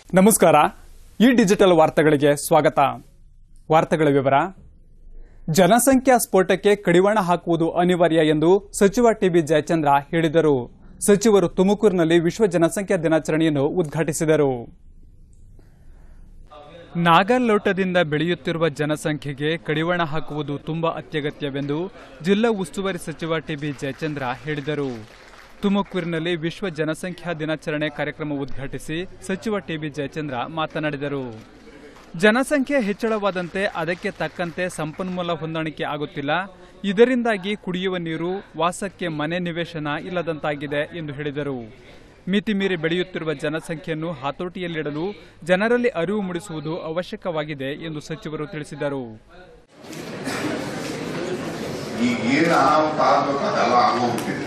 ನಮಸ್ಕಾರ ಈ ಡಿಜಿಟಲ್ ವಾರ್ತೆಗಳಿಗೆ ಸ್ವಾಗತ ವಾರ್ತೆಗಳ ವಿವರ ಜನಸಂಖ್ಯಾ ಸ್ಫೋಟಕ್ಕೆ ಕಡಿವಾಣ ಹಾಕುವುದು ಅನಿವಾರ್ಯ ಎಂದು ಸಚಿವ ಟಿಬಿ ಜಯಚಂದ್ರ ಹೇಳಿದರು ಸಚಿವರು ತುಮಕೂರಿನಲ್ಲಿ ವಿಶ್ವ ಜನಸಂಖ್ಯಾ ದಿನಾಚರಣೆಯನ್ನು ಉದ್ಘಾಟಿಸಿದರು ನಾಗಲೋಟದಿಂದ ಬೆಳೆಯುತ್ತಿರುವ ಜನಸಂಖ್ಯೆಗೆ ಕಡಿವಾಣ ಹಾಕುವುದು ತುಂಬಾ ಅತ್ಯಗತ್ಯವೆಂದು ಜಿಲ್ಲಾ ಉಸ್ತುವಾರಿ ಸಚಿವ ಟಿಬಿ ಜಯಚಂದ್ರ ಹೇಳಿದರು ತುಮಕೂರಿನಲ್ಲಿ ವಿಶ್ವ ಜನಸಂಖ್ಯಾ ದಿನಾಚರಣೆ ಕಾರ್ಯಕ್ರಮ ಉದ್ಘಾಟಿಸಿ ಸಚಿವ ಟಿಬಿ ಜಯಚಂದ್ರ ಮಾತನಾಡಿದರು ಜನಸಂಖ್ಯೆ ಹೆಚ್ಚಳವಾದಂತೆ ಅದಕ್ಕೆ ತಕ್ಕಂತೆ ಸಂಪನ್ಮೂಲ ಹೊಂದಾಣಿಕೆ ಆಗುತ್ತಿಲ್ಲ ಇದರಿಂದಾಗಿ ಕುಡಿಯುವ ನೀರು ವಾಸಕ್ಕೆ ಮನೆ ನಿವೇಶನ ಇಲ್ಲದಂತಾಗಿದೆ ಎಂದು ಹೇಳಿದರು ಮಿತಿ ಮೀರಿ ಬೆಳೆಯುತ್ತಿರುವ ಜನಸಂಖ್ಯೆಯನ್ನು ಹತೋಟಿಯಲ್ಲಿಡಲು ಜನರಲ್ಲಿ ಅರಿವು ಮೂಡಿಸುವುದು ಅವಶ್ಯಕವಾಗಿದೆ ಎಂದು ಸಚಿವರು ತಿಳಿಸಿದರು ಈಗ ಏನು ಅನಾಹುತ ಆಗ್ಬೇಕು ಅದೆಲ್ಲ ಆಗೋಗ್ಬಿಟ್ಟಿದೆ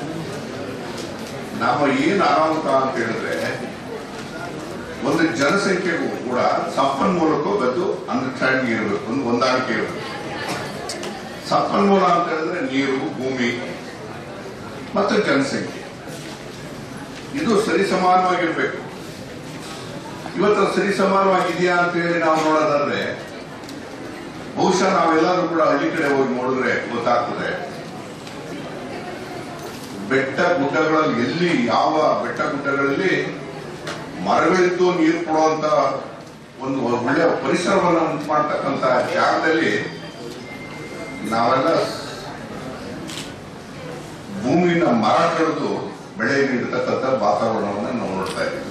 ನಮ್ಮ ಏನು ಅನಾಹುತ ಅಂತ ಹೇಳಿದ್ರೆ ಒಂದು ಜನಸಂಖ್ಯೆಗೂ ಕೂಡ ಸಂಪನ್ಮೂಲಕ್ಕೂ ಬದ್ದು ಅಂಡರ್ಸ್ಟ್ಯಾಂಡಿಂಗ್ ಇರಬೇಕು ಒಂದು ಹೊಂದಾಣಿಕೆ ಇರಬೇಕು ಸಂಪನ್ಮೂಲ ಅಂತ ಹೇಳಿದ್ರೆ ನೀರು ಭೂಮಿ ಮತ್ತು ಜನಸಂಖ್ಯೆ ಇದು ಸರಿಸಮಾನವಾಗಿರ್ಬೇಕು ಇವತ್ತು ಸರಿ ಸಮಾನವಾಗಿದೆಯಾ ಅಂತ ಹೇಳಿ ನಾವು ನೋಡೋದಾದ್ರೆ ಬಹುಶಃ ನಾವೆಲ್ಲರೂ ಕೂಡ ಹಳ್ಳಿ ಕಡೆ ಹೋಗಿ ನೋಡಿದ್ರೆ ಗೊತ್ತಾಗ್ತದೆ ಬೆಟ್ಟ ಗುಡ್ಡಗಳಲ್ಲಿ ಎಲ್ಲಿ ಯಾವ ಬೆಟ್ಟ ಗುಡ್ಡಗಳಲ್ಲಿ ಮರಗಳಿದ್ದು ನೀರು ಕೊಡುವಂತ ಒಂದು ಒಳ್ಳೆಯ ಪರಿಸರವನ್ನು ಉಂಟು ಮಾಡ್ತಕ್ಕಂತ ಜಾಗದಲ್ಲಿ ನಾವೆಲ್ಲ ಭೂಮಿನ ಮರ ಕಡಿದು ಬೆಳೆ ನೀಡತಕ್ಕಂಥ ವಾತಾವರಣವನ್ನು ನಾವು ನೋಡ್ತಾ ಇದ್ದೀವಿ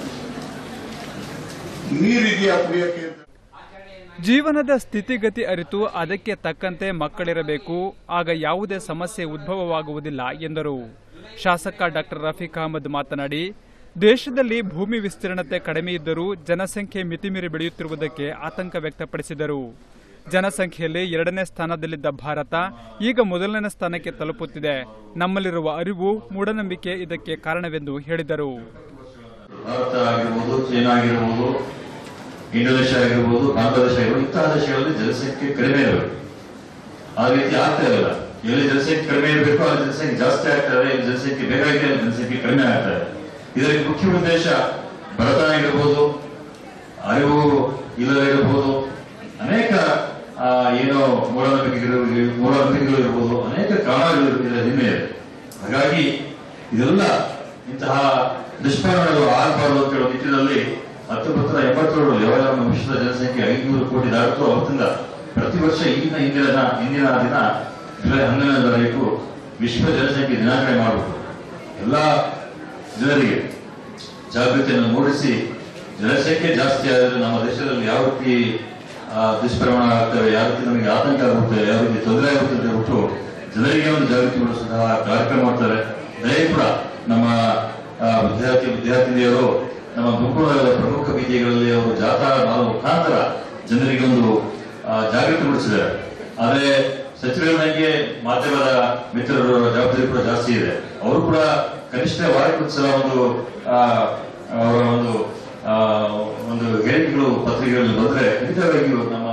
ನೀರಿದೆಯಾ ಕುಡಿಯಕ್ಕೆ ಅಂತ ಜೀವನದ ಸ್ಥಿತಿಗತಿ ಅರಿತು ಅದಕ್ಕೆ ತಕ್ಕಂತೆ ಮಕ್ಕಳಿರಬೇಕು ಆಗ ಯಾವುದೇ ಸಮಸ್ಯೆ ಉದ್ಭವವಾಗುವುದಿಲ್ಲ ಎಂದರು ಶಾಸಕ ಡಾಕ್ಟರ್ ರಫೀಕ್ ಅಹಮದ್ ಮಾತನಾಡಿ ದೇಶದಲ್ಲಿ ಭೂಮಿ ವಿಸ್ತೀರ್ಣತೆ ಕಡಿಮೆ ಇದ್ದರೂ ಜನಸಂಖ್ಯೆ ಮಿತಿಮೀರಿ ಬೆಳೆಯುತ್ತಿರುವುದಕ್ಕೆ ಆತಂಕ ವ್ಯಕ್ತಪಡಿಸಿದರು ಜನಸಂಖ್ಯೆಯಲ್ಲಿ ಎರಡನೇ ಸ್ಥಾನದಲ್ಲಿದ್ದ ಭಾರತ ಈಗ ಮೊದಲನೇ ಸ್ಥಾನಕ್ಕೆ ತಲುಪುತ್ತಿದೆ ನಮ್ಮಲ್ಲಿರುವ ಅರಿವು ಮೂಢನಂಬಿಕೆ ಇದಕ್ಕೆ ಕಾರಣವೆಂದು ಹೇಳಿದರು ಭಾರತ ಆಗಿರ್ಬೋದು ಚೈನಾ ಆಗಿರ್ಬೋದು ಇಂಡೋನೇಷ್ಯಾ ಆಗಿರ್ಬೋದು ಬಾಂಗ್ಲಾದೇಶ ಆಗಿರ್ಬೋದು ಇಂತಹ ದೇಶಗಳಲ್ಲಿ ಜನಸಂಖ್ಯೆ ಕಡಿಮೆ ಇರಬೇಕು ಆ ರೀತಿ ಆಗ್ತಾ ಇಲ್ಲ ಎಲ್ಲಿ ಜನಸಂಖ್ಯೆ ಕಡಿಮೆ ಇರಬೇಕು ಅಲ್ಲಿ ಜನಸಂಖ್ಯೆ ಜಾಸ್ತಿ ಆಗ್ತಾ ಇದೆ ಎಲ್ಲಿ ಜನಸಂಖ್ಯೆ ಬೇಕಾಗಿದೆ ಅಲ್ಲಿ ಜನಸಂಖ್ಯೆ ಕಡಿಮೆ ಆಗ್ತಾ ಇದೆ ಇದಕ್ಕೆ ಮುಖ್ಯ ಉದ್ದೇಶ ಬಡತನ ಇರಬಹುದು ಅರಿವು ಇಲ್ಲದೆ ಇರಬಹುದು ಅನೇಕ ಆ, ಏನೋ ಮೂಢನಂಬಿಕೆಗಳು ಮೂಢನಂಬಿಕೆಗಳು ಇರಬಹುದು ಅನೇಕ ಕಾರಣಗಳು ಇದರ ಹಿನ್ನೆ ಇದೆ ಹಾಗಾಗಿ ಇದೆಲ್ಲ ಇಂತಹ ದುಷ್ಪರಿಣಾಮಗಳು ಆಗಬಾರದು ಅಂತ ಹೇಳೋ ನಿಟ್ಟಿನಲ್ಲಿ ಹತ್ತೊಂಬತ್ತು ನೂರ ಎಂಬತ್ತೇಳು ಯಾವಾಗ ನಮ್ಮ ವಿಶ್ವದ ಜನಸಂಖ್ಯೆ ಐದುನೂರು ಕೋಟಿ ದಾಟಿತು ಅವತ್ತಿಂದ ಪ್ರತಿ ವರ್ಷ ಈಗಿನ ಹಿಂದಿನ ದಿನ ಇಂದಿನ ದಿನ ಜುಲೈ ಹನ್ನೊಂದನೇ ತಾರೀಕು ವಿಶ್ವ ಜನಸಂಖ್ಯೆ ದಿನಾಚರಣೆ ಮಾಡಬೇಕು ಎಲ್ಲ ಜನರಿಗೆ ಜಾಗೃತಿಯನ್ನು ಮೂಡಿಸಿ ಜನಸಂಖ್ಯೆ ಜಾಸ್ತಿ ಆದರೆ ನಮ್ಮ ದೇಶದಲ್ಲಿ ಯಾವ ರೀತಿ ಆ, ದುಷ್ಪರಿಣಾಮ ಆಗ್ತವೆ ಯಾವ ರೀತಿ ನಮಗೆ ಆತಂಕ ಆಗುತ್ತೆ ಯಾವ ರೀತಿ ತೊಂದರೆ ಆಗುತ್ತೆ ಅಂತ ಹೇಳ್ಬಿಟ್ಟು ಜನರಿಗೆ ಒಂದು ಜಾಗೃತಿ ಮೂಡಿಸುವಂತಹ ಕಾರ್ಯಕ್ರಮ ಮಾಡ್ತಾರೆ ದಯ ಕೂಡ ನಮ್ಮ ಆ, ವಿದ್ಯಾರ್ಥಿ ವಿದ್ಯಾರ್ಥಿನಿಯರು ನಮ್ಮ ತುಮಕೂರು ನಗರದ ಪ್ರಮುಖ ಬೀದಿಗಳಲ್ಲಿ ಅವರು ಜಾಥಾ ಮಾಡುವ ಮುಖಾಂತರ ಜನರಿಗೆ ಒಂದು ಆ, ಜಾಗೃತಿ ಮೂಡಿಸಿದ್ದಾರೆ ಆದ್ರೆ ಸಚಿವರಿಗೆ ಮಾಧ್ಯಮದ ಮಿತ್ರರ ಜವಾಬ್ದಾರಿ ಕೂಡ ಜಾಸ್ತಿ ಇದೆ ಅವರು ಕೂಡ ಕನಿಷ್ಠ ವಾರಕ್ಕೊಂದ್ಸಲ ಒಂದು ಆ, ಅವರ ಒಂದು ಆ, ಒಂದು ಹೇಳಿಕೆಗಳು ಪತ್ರಿಕೆಗಳಲ್ಲಿ ಬಂದ್ರೆ ಖಂಡಿತವಾಗಿಯೂ ನಮ್ಮ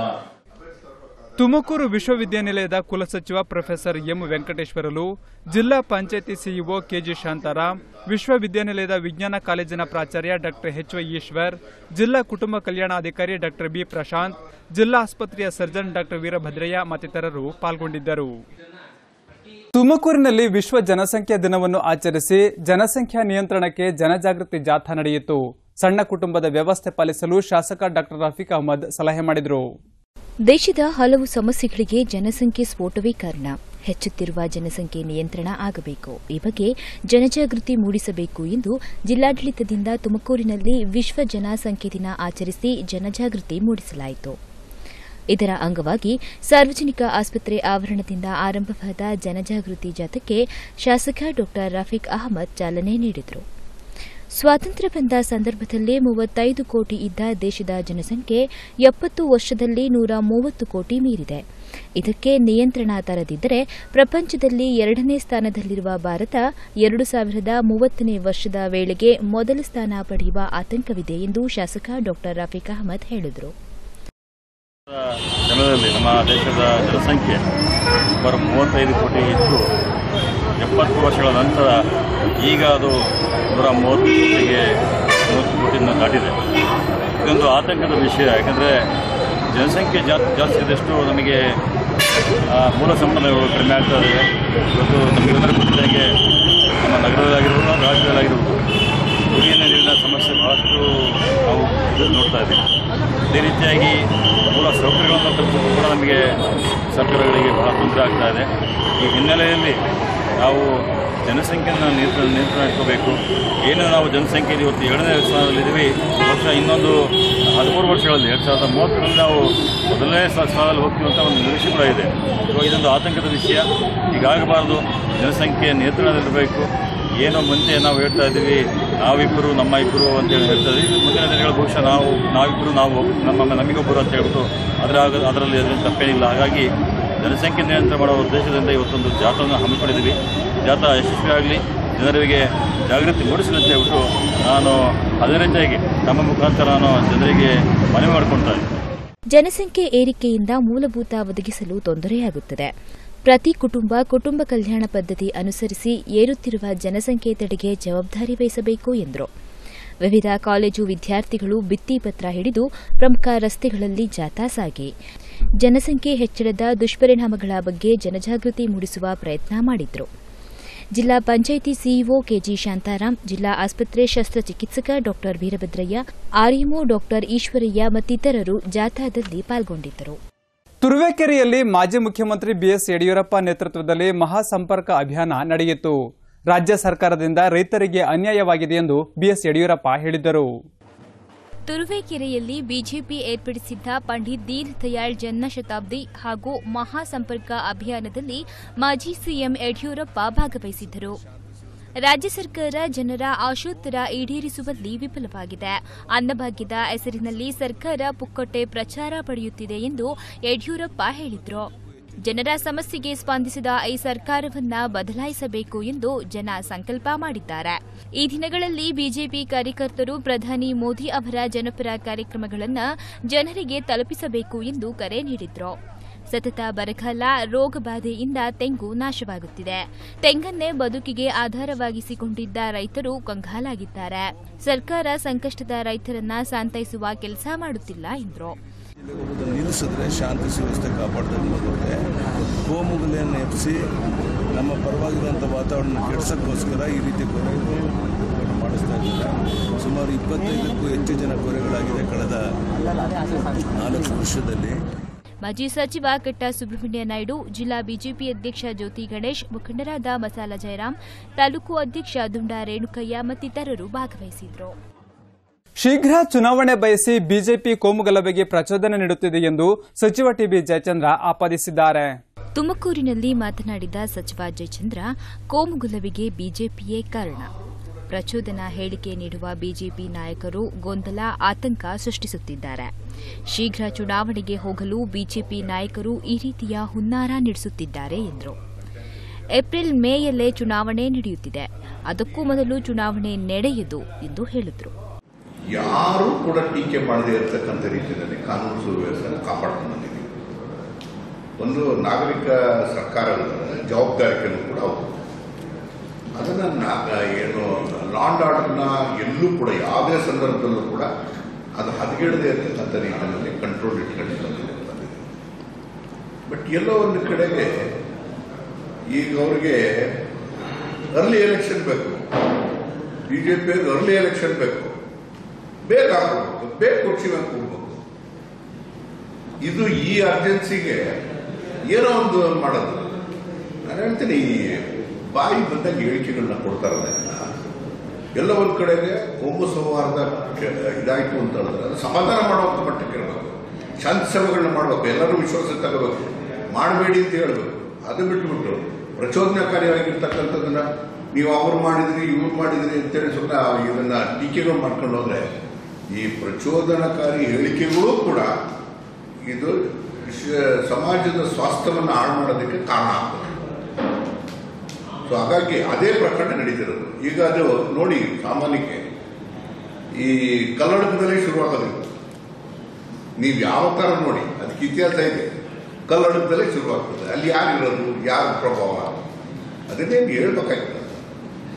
ತುಮಕೂರು ವಿಶ್ವವಿದ್ಯಾನಿಲಯದ ಕುಲಸಚಿವ ಪ್ರೊಫೆಸರ್ ಎಂ ವೆಂಕಟೇಶ್ವರಲು ಜಿಲ್ಲಾ ಪಂಚಾಯತಿ ಸಿಇಒ ಕೆಜಿ ಶಾಂತಾರಾಮ್ ವಿಶ್ವವಿದ್ಯಾನಿಲಯದ ವಿಜ್ಞಾನ ಕಾಲೇಜಿನ ಪ್ರಾಚಾರ್ಯ ಡಾಕ್ಟರ್ ಎಚ್ ವೈ ಈಶ್ವರ್ ಜಿಲ್ಲಾ ಕುಟುಂಬ ಕಲ್ಯಾಣಾಧಿಕಾರಿ ಡಾಕ್ಟರ್ ಬಿ ಪ್ರಶಾಂತ್ ಜಿಲ್ಲಾ ಆಸ್ಪತ್ರೆಯ ಸರ್ಜನ್ ಡಾಕ್ಟರ್ ವೀರಭದ್ರಯ್ಯ ಮತ್ತಿತರರು ಪಾಲ್ಗೊಂಡಿದ್ದರು ತುಮಕೂರಿನಲ್ಲಿ ವಿಶ್ವ ಜನಸಂಖ್ಯಾ ದಿನವನ್ನು ಆಚರಿಸಿ ಜನಸಂಖ್ಯಾ ನಿಯಂತ್ರಣಕ್ಕೆ ಜನಜಾಗೃತಿ ಜಾಥಾ ನಡೆಯಿತು ಸಣ್ಣ ಕುಟುಂಬದ ವ್ಯವಸ್ಥೆ ಪಾಲಿಸಲು ಶಾಸಕ ಡಾಕ್ಟರ್ ರಫೀಕ್ ಅಹಮದ್ ಸಲಹೆ ಮಾಡಿದರು ದೇಶದ ಹಲವು ಸಮಸ್ಯೆಗಳಿಗೆ ಜನಸಂಖ್ಯೆ ಸ್ಫೋಟವೇ ಕಾರಣ ಹೆಚ್ಚುತ್ತಿರುವ ಜನಸಂಖ್ಯೆ ನಿಯಂತ್ರಣ ಆಗಬೇಕು ಈ ಬಗ್ಗೆ ಜನಜಾಗೃತಿ ಮೂಡಿಸಬೇಕು ಎಂದು ಜಿಲ್ಲಾಡಳಿತದಿಂದ ತುಮಕೂರಿನಲ್ಲಿ ವಿಶ್ವ ಜನಸಂಖ್ಯೆ ದಿನ ಆಚರಿಸಿ ಜನಜಾಗೃತಿ ಮೂಡಿಸಲಾಯಿತು ಇದರ ಅಂಗವಾಗಿ ಸಾರ್ವಜನಿಕ ಆಸ್ಪತ್ರೆ ಆವರಣದಿಂದ ಆರಂಭವಾದ ಜನಜಾಗೃತಿ ಜಾಥಾಕ್ಕೆ ಶಾಸಕ ಡಾ ರಫೀಕ್ ಅಹಮದ್ ಚಾಲನೆ ನೀಡಿದರು ಸ್ವಾತಂತ್ರ್ಯ ಬಂದ ಸಂದರ್ಭದಲ್ಲಿ ಮೂವತ್ತೈದು ಕೋಟಿ ಇದ್ದ ದೇಶದ ಜನಸಂಖ್ಯೆ ಎಪ್ಪತ್ತು ವರ್ಷದಲ್ಲಿ ನೂರ ಮೂವತ್ತು ಕೋಟಿ ಮೀರಿದೆ ಇದಕ್ಕೆ ನಿಯಂತ್ರಣ ತರದಿದ್ದರೆ ಪ್ರಪಂಚದಲ್ಲಿ ಎರಡನೇ ಸ್ಥಾನದಲ್ಲಿರುವ ಭಾರತ ಎರಡು ಸಾವಿರದ ಮೂವತ್ತನೇ ವರ್ಷದ ವೇಳೆಗೆ ಮೊದಲ ಸ್ಥಾನ ಪಡೆಯುವ ಆತಂಕವಿದೆ ಎಂದು ಶಾಸಕ ಡಾ ರಫೀಕ್ ಅಹಮದ್ ಹೇಳಿದರು ಜನರಲ್ಲಿ ನಮ್ಮ ದೇಶದ ಜನಸಂಖ್ಯೆ ಸುಮಾರು ಮೂವತ್ತೈದು ಕೋಟಿ ಇದ್ದು ಎಪ್ಪತ್ತು ವರ್ಷಗಳ ನಂತರ ಈಗ ಅದು ನೂರ ಮೂವತ್ತು ಕೋಟಿಗೆ ಮೂವತ್ತು ಕೋಟಿಯನ್ನು ದಾಟಿದೆ ಇದೊಂದು ಆತಂಕದ ವಿಷಯ ಯಾಕಂದರೆ ಜನಸಂಖ್ಯೆ ಜಾಸ್ತಿ ಜಾಸ್ತಿ ಇದ್ದಷ್ಟು ನಮಗೆ ಆ, ಮೂಲ ಸಂಪನ್ಮೂಲಗಳು ಕಡಿಮೆ ಆಗ್ತಾ ಇದ್ದಾವೆ ಇವತ್ತು ನಮಗೆಲ್ಲರಿಗೂ ಗೊತ್ತಿದ್ದಾಗೆ ನಮ್ಮ ನಗರದಲ್ಲಾಗಿರ್ಬೋದು ರಾಜ್ಯದಲ್ಲಾಗಿರ್ಬೋದು ಕುಡಿಯುವ ನೀರಿನ ಸಮಸ್ಯೆ ಬಹಳಷ್ಟು ನಾವು ನೋಡ್ತಾ ಇದ್ದೀವಿ ಅದೇ ರೀತಿಯಾಗಿ ಮೂಲ ಸೌಕರ್ಯಗಳನ್ನು ಕಲ್ಪಿಸಲು ಕೂಡ ನಮಗೆ ಸರ್ಕಾರಗಳಿಗೆ ಬಹಳ ತೊಂದರೆ ಆಗ್ತಾ ಇದೆ ಈ ಹಿನ್ನೆಲೆಯಲ್ಲಿ ನಾವು ಜನಸಂಖ್ಯೆಯನ್ನು ನಿಯಂತ್ರಣ ನಿಯಂತ್ರಣ ಇಟ್ಕೋಬೇಕು ಏನು ನಾವು ಜನಸಂಖ್ಯೆಯಲ್ಲಿ ಇವತ್ತು ಏಳನೇ ಸ್ಥಾನದಲ್ಲಿದ್ದೀವಿ ಬಹುಶಃ ಇನ್ನೊಂದು ಹದಿಮೂರು ವರ್ಷಗಳಲ್ಲಿ ಎರಡು ಸಾವಿರದ ಮೂವತ್ತರಲ್ಲಿ ನಾವು ಮೊದಲನೇ ಸ್ಥಾ- ಸ್ಥಾನದಲ್ಲಿ ಹೋಗ್ತೀವಿ ಅಂತ ಒಂದು ನಿರೀಕ್ಷೆ ಕೂಡ ಇದೆ ಸೊ ಇದೊಂದು ಆತಂಕದ ವಿಷಯ ಹೀಗಾಗಬಾರ್ದು ಜನಸಂಖ್ಯೆ ನಿಯಂತ್ರಣದಲ್ಲಿರಬೇಕು ಏನೋ ಮುಂಚೆ ನಾವು ಹೇಳ್ತಾ ಇದ್ದೀವಿ ನಾವಿಬ್ಬರು ನಮ್ಮ ಇಬ್ಬರು ಅಂತೇಳಿ ಹೇಳ್ತಾ ಇದ್ದೀವಿ ಮುಂದಿನ ದಿನಗಳು ಬಹುಶಃ ನಾವು ನಾವಿಬ್ಬರು ನಾವು ನಮ್ಮ ನಮಗೊಬ್ಬರು ಅಂತ ಹೇಳ್ಬಿಟ್ಟು ಅದರ ಅದರಲ್ಲಿ ಅದರಿಂದ ತಪ್ಪೇನಿಲ್ಲ ಹಾಗಾಗಿ ಜನಸಂಖ್ಯೆ ನಿಯಂತ್ರಣ ಮಾಡುವ ಉದ್ದೇಶದಿಂದ ಇವತ್ತೊಂದು ಜಾಥಾವನ್ನು ಹಮ್ಮಿಕೊಂಡಿದ್ದೀವಿ ಜಾಥಾ ಯಶಸ್ವಿಯಾಗಲಿ ಜನರಿಗೆ ಜಾಗೃತಿ ಮೂಡಿಸಲಿ ಅಂತ ಹೇಳ್ಬಿಟ್ಟು ನಾನು ಅದೇ ರೀತಿಯಾಗಿ ನಮ್ಮ ಮುಖಾಂತರ ನಾನು ಜನರಿಗೆ ಮನವಿ ಮಾಡ್ಕೊಳ್ತಾ ಇದ್ದೀನಿ ಜನಸಂಖ್ಯೆ ಏರಿಕೆಯಿಂದ ಮೂಲಭೂತ ಒದಗಿಸಲು ತೊಂದರೆಯಾಗುತ್ತದೆ ಪ್ರತಿ ಕುಟುಂಬ ಕುಟುಂಬ ಕಲ್ಯಾಣ ಪದ್ಧತಿ ಅನುಸರಿಸಿ ಏರುತ್ತಿರುವ ಜನಸಂಖ್ಯೆ ತಡೆಗೆ ಜವಾಬ್ದಾರಿ ವಹಿಸಬೇಕು ಎಂದರು ವಿವಿಧ ಕಾಲೇಜು ವಿದ್ಯಾರ್ಥಿಗಳು ಭಿತ್ತಿಪತ್ರ ಹಿಡಿದು ಪ್ರಮುಖ ರಸ್ತೆಗಳಲ್ಲಿ ಜಾಥಾ ಸಾಗಿ ಜನಸಂಖ್ಯೆ ಹೆಚ್ಚಳದ ದುಷ್ಪರಿಣಾಮಗಳ ಬಗ್ಗೆ ಜನಜಾಗೃತಿ ಮೂಡಿಸುವ ಪ್ರಯತ್ನ ಮಾಡಿದ್ರು ಜಿಲ್ಲಾ ಪಂಚಾಯಿತಿ ಸಿಇಒ ಕೆಜಿ ಶಾಂತಾರಾಮ್ ಜಿಲ್ಲಾ ಆಸ್ಪತ್ರೆ ಶಸ್ತ್ರಚಿಕಿತ್ಸಕ ಡಾ ವೀರಭದ್ರಯ್ಯ ಆರ್ಎಂಒ ಡಾ ಈಶ್ವರಯ್ಯ ಮತ್ತಿತರರು ಜಾಥಾದಲ್ಲಿ ಪಾಲ್ಗೊಂಡಿದ್ದರು ತುರುವೇಕೆರೆಯಲ್ಲಿ ಮಾಜಿ ಮುಖ್ಯಮಂತ್ರಿ ಬಿಎಸ್ ಯಡಿಯೂರಪ್ಪ ನೇತೃತ್ವದಲ್ಲಿ ಮಹಾಸಂಪರ್ಕ ಅಭಿಯಾನ ನಡೆಯಿತು ರಾಜ್ಯ ಸರ್ಕಾರದಿಂದ ರೈತರಿಗೆ ಅನ್ಯಾಯವಾಗಿದೆ ಎಂದು ಬಿಎಸ್ ಯಡಿಯೂರಪ್ಪ ಹೇಳಿದರು ತುರುವೇಕೆರೆಯಲ್ಲಿ ಬಿಜೆಪಿ ಏರ್ಪಡಿಸಿದ್ದ ಪಂಡಿತ್ ದೀನ್ ದಯಾಳ್ ಜನ್ಮ ಶತಾಬ್ದಿ ಹಾಗೂ ಮಹಾಸಂಪರ್ಕ ಅಭಿಯಾನದಲ್ಲಿ ಮಾಜಿ ಸಿಎಂ ಯಡಿಯೂರಪ್ಪ ಭಾಗವಹಿಸಿದ್ದರು ರಾಜ್ಯ ಸರ್ಕಾರ ಜನರ ಆಶೋತ್ತರ ಈಡೇರಿಸುವಲ್ಲಿ ವಿಫಲವಾಗಿದೆ ಅನ್ನಭಾಗ್ಯದ ಹೆಸರಿನಲ್ಲಿ ಸರ್ಕಾರ ಪುಕ್ಕಟ್ಟೆ ಪ್ರಚಾರ ಪಡೆಯುತ್ತಿದೆ ಎಂದು ಯಡಿಯೂರಪ್ಪ ಹೇಳಿದರು ಜನರ ಸಮಸ್ಯೆಗೆ ಸ್ಪಂದಿಸಿದ ಈ ಸರ್ಕಾರವನ್ನ ಬದಲಾಯಿಸಬೇಕು ಎಂದು ಜನ ಸಂಕಲ್ಪ ಮಾಡಿದ್ದಾರೆ ಈ ದಿನಗಳಲ್ಲಿ ಬಿಜೆಪಿ ಕಾರ್ಯಕರ್ತರು ಪ್ರಧಾನಿ ಮೋದಿ ಅವರ ಜನಪರ ಕಾರ್ಯಕ್ರಮಗಳನ್ನು ಜನರಿಗೆ ತಲುಪಿಸಬೇಕು ಎಂದು ಕರೆ ನೀಡಿದ್ರು ಸತತ ಬರಗಾಲ ರೋಗ ಬಾಧೆಯಿಂದ ತೆಂಗು ನಾಶವಾಗುತ್ತಿದೆ ತೆಂಗನ್ನೇ ಬದುಕಿಗೆ ಆಧಾರವಾಗಿಸಿಕೊಂಡಿದ್ದ ರೈತರು ಕಂಗಾಲಾಗಿದ್ದಾರೆ ಸರ್ಕಾರ ಸಂಕಷ್ಟದ ರೈತರನ್ನ ಸಾಂತೈಸುವ ಕೆಲಸ ಮಾಡುತ್ತಿಲ್ಲ ಎಂದರು ಹೋಗೋದನ್ನು ನಿಲ್ಲಿಸಿದ್ರೆ ಶಾಂತಿ ಸುವ್ಯವಸ್ಥೆ ಕಾಪಾಡ್ದಂಗೆ ಬರುತ್ತೆ ಕೋಮುಗಲೆಯನ್ನು ಎಬ್ಬಿಸಿ ನಮ್ಮ ಪರವಾಗಿರುವಂಥ ವಾತಾವರಣ ಕೆಡ್ಸೋಕ್ಕೋಸ್ಕರ ಈ ರೀತಿ ಕೊರೆಗಳು ಮಾಡಿಸ್ತಾ ಇದ್ದಾರೆ ಸುಮಾರು ಇಪ್ಪತ್ತೈದಕ್ಕೂ ಹೆಚ್ಚು ಜನ ಕೊರೆಗಳಾಗಿದೆ ಕಳೆದ ನಾಲ್ಕು ವರ್ಷದಲ್ಲಿ ಮಾಜಿ ಸಚಿವ ಕಟ್ಟ ಸುಬ್ರಹ್ಮಣ್ಯ ನಾಯ್ಡು ಜಿಲ್ಲಾ ಬಿಜೆಪಿ ಅಧ್ಯಕ್ಷ ಜ್ಯೋತಿ ಗಣೇಶ್ ಮುಖಂಡರಾದ ಮಸಾಲ ಜಯರಾಮ್ ತಾಲೂಕು ಅಧ್ಯಕ್ಷ ದುಂಡಾ ರೇಣುಕಯ್ಯ ಮತ್ತಿತರರು ಭಾಗವಹಿಸಿದ್ರು ಶೀಘ್ರ ಚುನಾವಣೆ ಬಯಸಿ ಬಿಜೆಪಿ ಕೋಮುಗಲಭೆಗೆ ಪ್ರಚೋದನೆ ನೀಡುತ್ತಿದೆ ಎಂದು ಸಚಿವ ಟಿಬಿ ಜಯಚಂದ್ರ ಆಪಾದಿಸಿದ್ದಾರೆ ತುಮಕೂರಿನಲ್ಲಿ ಮಾತನಾಡಿದ ಸಚಿವ ಜಯಚಂದ್ರ ಕೋಮುಗಲಭೆಗೆ ಬಿಜೆಪಿಯೇ ಕಾರಣ ಪ್ರಚೋದನಾ ಹೇಳಿಕೆ ನೀಡುವ ಬಿಜೆಪಿ ನಾಯಕರು ಗೊಂದಲ ಆತಂಕ ಸೃಷ್ಟಿಸುತ್ತಿದ್ದಾರೆ ಶೀಘ್ರ ಚುನಾವಣೆಗೆ ಹೋಗಲು ಬಿಜೆಪಿ ನಾಯಕರು ಈ ರೀತಿಯ ಹುನ್ನಾರ ನಡೆಸುತ್ತಿದ್ದಾರೆ ಎಂದರು ಏಪ್ರಿಲ್ ಮೇಯಲ್ಲೇ ಚುನಾವಣೆ ನಡೆಯುತ್ತಿದೆ ಅದಕ್ಕೂ ಮೊದಲು ಚುನಾವಣೆ ನಡೆಯದು ಎಂದು ಹೇಳಿದರು ಯಾರೂ ಕೂಡ ಟೀಕೆ ಮಾಡದೇ ಇರತಕ್ಕಂಥ ರೀತಿಯಲ್ಲಿ ಕಾನೂನು ಸುವ್ಯವಸ್ಥೆಯನ್ನು ಕಾಪಾಡ್ಕೊಂಡು ಬಂದಿದ್ದೀವಿ ಒಂದು ನಾಗರಿಕ ಸರ್ಕಾರದ ಜವಾಬ್ದಾರಿಕೆನೂ ಕೂಡ ಹೌದು ಅದನ್ನು ನಾ- ಏನು ಲಾಂಡ್ ಆರ್ಡರ್ನ ಎಲ್ಲೂ ಕೂಡ ಯಾವುದೇ ಸಂದರ್ಭದಲ್ಲೂ ಕೂಡ ಅದು ಹದಗೆಡದೇ ಇರತಕ್ಕಂಥ ರೀತಿಯಲ್ಲಿ ಕಂಟ್ರೋಲ್ ಇಟ್ಕೊಂಡು ಬಂದಿದೆ ಬಟ್ ಎಲ್ಲೋ ಒಂದು ಕಡೆಗೆ ಈಗ ಅವ್ರಿಗೆ ಅರ್ಲಿ ಎಲೆಕ್ಷನ್ ಬೇಕು ಬಿಜೆಪಿಯವ್ರಿಗೆ ಅರ್ಲಿ ಎಲೆಕ್ಷನ್ ಬೇಕು ಬೇಗ ಆಗ್ಬೇಕು ಬೇಗ ಕುರ್ಚಿ ಮೇಲೆ ಕೂಡ್ಬೇಕು ಇದು ಈ ಅರ್ಜೆನ್ಸಿಗೆ ಏನೋ ಒಂದು ಮಾಡೋದು ನಾನು ಹೇಳ್ತೀನಿ ಈ ಬಾಯಿ ಬಂದಾಗ ಹೇಳಿಕೆಗಳನ್ನ ಕೊಡ್ತಾರಲ್ಲ ಇದನ್ನ. ಎಲ್ಲ ಒಂದ್ ಕಡೆಗೆ ಕೋಮು ಸೌಹಾರ್ದ ಕೆ- ಇದಾಯ್ತು ಅಂತ ಹೇಳಿದ್ರೆ ಅದು ಸಮಾಧಾನ ಮಾಡುವಂತ ಮಟ್ಟಕ್ಕೆ ಇರಬೇಕು ಶಾಂತಿ ಸಭೆಗಳನ್ನ ಮಾಡಬೇಕು ಎಲ್ಲರೂ ವಿಶ್ವಾಸ ತಗೋಬೇಕು ಮಾಡಬೇಡಿ ಅಂತ ಹೇಳ್ಬೇಕು ಅದು ಬಿಟ್ಬಿಟ್ಟು ಪ್ರಚೋದನಕಾರಿಯಾಗಿರ್ತಕ್ಕಂಥದ್ದನ್ನ ನೀವು ಅವ್ರು ಮಾಡಿದ್ರಿ ಇವ್ರು ಮಾಡಿದ್ರಿ ಅಂತೇಳಿ ಸುಮ್ಮನೆ ಇದನ್ನ ಟೀಕೆಗಳು ಮಾಡ್ಕೊಂಡು ಹೋದ್ರೆ ಈ ಪ್ರಚೋದನಕಾರಿ ಹೇಳಿಕೆಗಳು ಕೂಡ ಇದು ವಿಶ್ವ- ಸಮಾಜದ ಸ್ವಾಸ್ಥ್ಯವನ್ನು ಹಾಳು ಮಾಡೋದಕ್ಕೆ ಕಾರಣ ಆಗ್ತದೆ ಸೊ ಹಾಗಾಗಿ ಅದೇ ಪ್ರಕರಣ ನಡೀತಿರೋದು ಈಗ ಅದು ನೋಡಿ ಸಾಮಾನ್ಯಕ್ಕೆ ಈ ಕಲ್ಲಡಕದಲ್ಲಿ ಶುರುವಾಗೋದು ನೀವು ಯಾವ ತರ ನೋಡಿ ಅದಕ್ಕೆ ಇತಿಹಾಸ ಇದೆ ಕಲ್ಲಡಕದಲ್ಲೇ ಶುರುವಾಗ್ತದೆ ಅಲ್ಲಿ ಯಾರಿರೋದು ಯಾರ ಪ್ರಭಾವ ಅದನ್ನೇ ನೀವು ಹೇಳ್ಬೇಕಾಗ್ತದೆ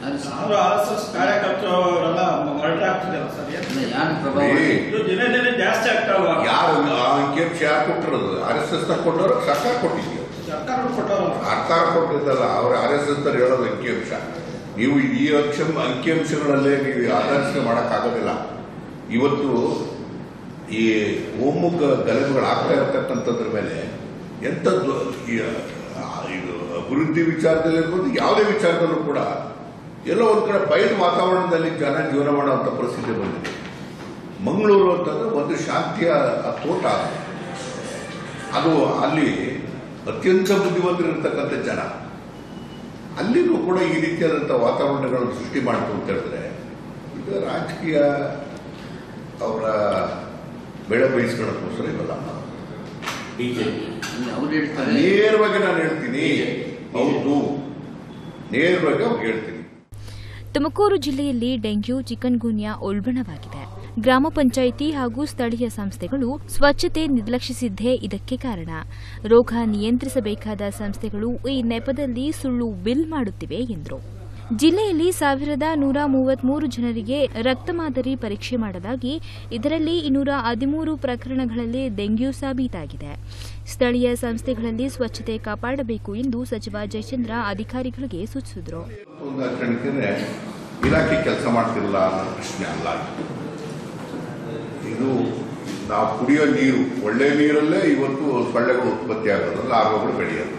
ಆದ್ರೂ ಆರ್ ಎಸ್ ಎಸ್ ಕಾರ್ಯಕರ್ತರೆಲ್ಲ ಮರ್ಡರ್ ಆಗ್ತಿದೆಯಲ್ಲ ಸರ್ ಏನು? ಯಾರು ಪ್ರಭಾವ ಏ, ಇದು ದಿನೇ ದಿನೇ ಜಾಸ್ತಿ ಆಗ್ತಾವ ಯಾರು ಆ ಅಂಕಿಅಂಶ ಯಾರು ಕೊಟ್ಟಿರೋದು ಆರ್ ಎಸ್ ಎಸ್ ಕೊಟ್ಟವರು ಸರ್ಕಾರ ಕೊಟ್ಟಿದ್ಯೋ ಸರ್ಕಾರ ಕೊಟ್ಟವ್ರಲ್ಲ ಸರ್ಕಾರ ಕೊಟ್ಟಿದ್ದಲ್ಲ ಅವ್ರ ಆರ್ ಎಸ್ ಎಸ್ ಹೇಳೋದು ಅಂಕಿಅಂಶ ನೀವು ಈ ಅಂಶ ಅಂಕಿಅಂಶಗಳಲ್ಲೇ ನೀವು ಆಧರಿಸಿ ಮಾಡೋಕ್ಕಾಗೋದಿಲ್ಲ ಇವತ್ತು ಈ ಒಮ್ಮುಖ ಗಲಭೆಗಳಾಗ್ತಾ ಇರತಕ್ಕಂಥದ್ರ ಮೇಲೆ ಎಂಥದ್ದು ಈ, ಆ, ಇದು ಅಭಿವೃದ್ಧಿ ವಿಚಾರದಲ್ಲಿರ್ಬೋದು ಯಾವುದೇ ವಿಚಾರದಲ್ಲೂ ಕೂಡ ಎಲ್ಲೋ ಒಂದು ಕಡೆ ಬಯಲು ವಾತಾವರಣದಲ್ಲಿ ಜನ ಜೀವನ ಮಾಡುವಂಥ ಪರಿಸ್ಥಿತಿ ಬಂದಿದೆ ಮಂಗಳೂರು ಅಂತಂದ್ರೆ ಒಂದು ಶಾಂತಿಯ ತೋಟ ಅದು. ಅದು ಅಲ್ಲಿ ಅತ್ಯಂತ ಬುದ್ಧಿವಂತರಿರ್ತಕ್ಕಂಥ ಜನ ಅಲ್ಲಿನೂ ಕೂಡ ಈ ರೀತಿಯಾದಂಥ ವಾತಾವರಣಗಳನ್ನು ಸೃಷ್ಟಿ ಮಾಡ್ತು ಅಂತ ಹೇಳಿದ್ರೆ ಇದು ರಾಜಕೀಯ ಅವರ ಬೆಳೆ ಬಯಸ್ಕೊಳ್ಳೋಕ್ಕೋಸ್ಕರ ಇವೆಲ್ಲ ಮಾಡೋದು. ಬಿಜೆಪಿ ಅವ್ರು ಹೇಳ್ತಾರೆ ನೇರವಾಗಿ ನಾನು ಹೇಳ್ತೀನಿ ಹೌದು ನೇರವಾಗಿ ಅವ್ರಿಗೆ ಹೇಳ್ತೀನಿ ತುಮಕೂರು ಜಿಲ್ಲೆಯಲ್ಲಿ ಡೆಂಗ್ಯೂ ಚಿಕನ್ ಗುನ್ಯಾ ಉಲ್ಬಣವಾಗಿದೆ ಗ್ರಾಮ ಪಂಚಾಯಿತಿ ಹಾಗೂ ಸ್ಥಳೀಯ ಸಂಸ್ಥೆಗಳು ಸ್ವಚ್ಛತೆ ನಿರ್ಲಕ್ಷಿಸಿದ್ದೇ ಇದಕ್ಕೆ ಕಾರಣ ರೋಗ ನಿಯಂತ್ರಿಸಬೇಕಾದ ಸಂಸ್ಥೆಗಳು ಈ ನೆಪದಲ್ಲಿ ಸುಳ್ಳು ಬಿಲ್ ಮಾಡುತ್ತಿವೆ ಎಂದರು ಜಿಲ್ಲೆಯಲ್ಲಿ ಸಾವಿರದ ನೂರ ಮೂವತ್ಮೂರು ಜನರಿಗೆ ರಕ್ತ ಮಾದರಿ ಪರೀಕ್ಷೆ ಮಾಡಲಾಗಿ ಇದರಲ್ಲಿ ಇನ್ನೂರ ಹದಿಮೂರು ಪ್ರಕರಣಗಳಲ್ಲಿ ಡೆಂಗ್ಯೂ ಸಾಬೀತಾಗಿದೆ ಸ್ಥಳೀಯ ಸಂಸ್ಥೆಗಳಲ್ಲಿ ಸ್ವಚ್ಛತೆ ಕಾಪಾಡಬೇಕು ಎಂದು ಸಚಿವ ಜಯಚಂದ್ರ ಅಧಿಕಾರಿಗಳಿಗೆ ಸೂಚಿಸಿದರು ಒಂದು ಕಾರಣಕ್ಕೆ ಇಲಾಖೆ ಕೆಲಸ ಮಾಡ್ತಿರಲ್ಲ ಅನ್ನೋ ಪ್ರಶ್ನೆ ಅಲ್ಲ ಇದು. ಇದು ನಾವು ಕುಡಿಯೋ ನೀರು ಒಳ್ಳೆ ನೀರಲ್ಲೇ ಇವತ್ತು ಸೊಳ್ಳೆಗಳು ಉತ್ಪತ್ತಿ ಆಗೋದು ಲಾರ್ವಗಳು ಬೆಳೆಯೋದು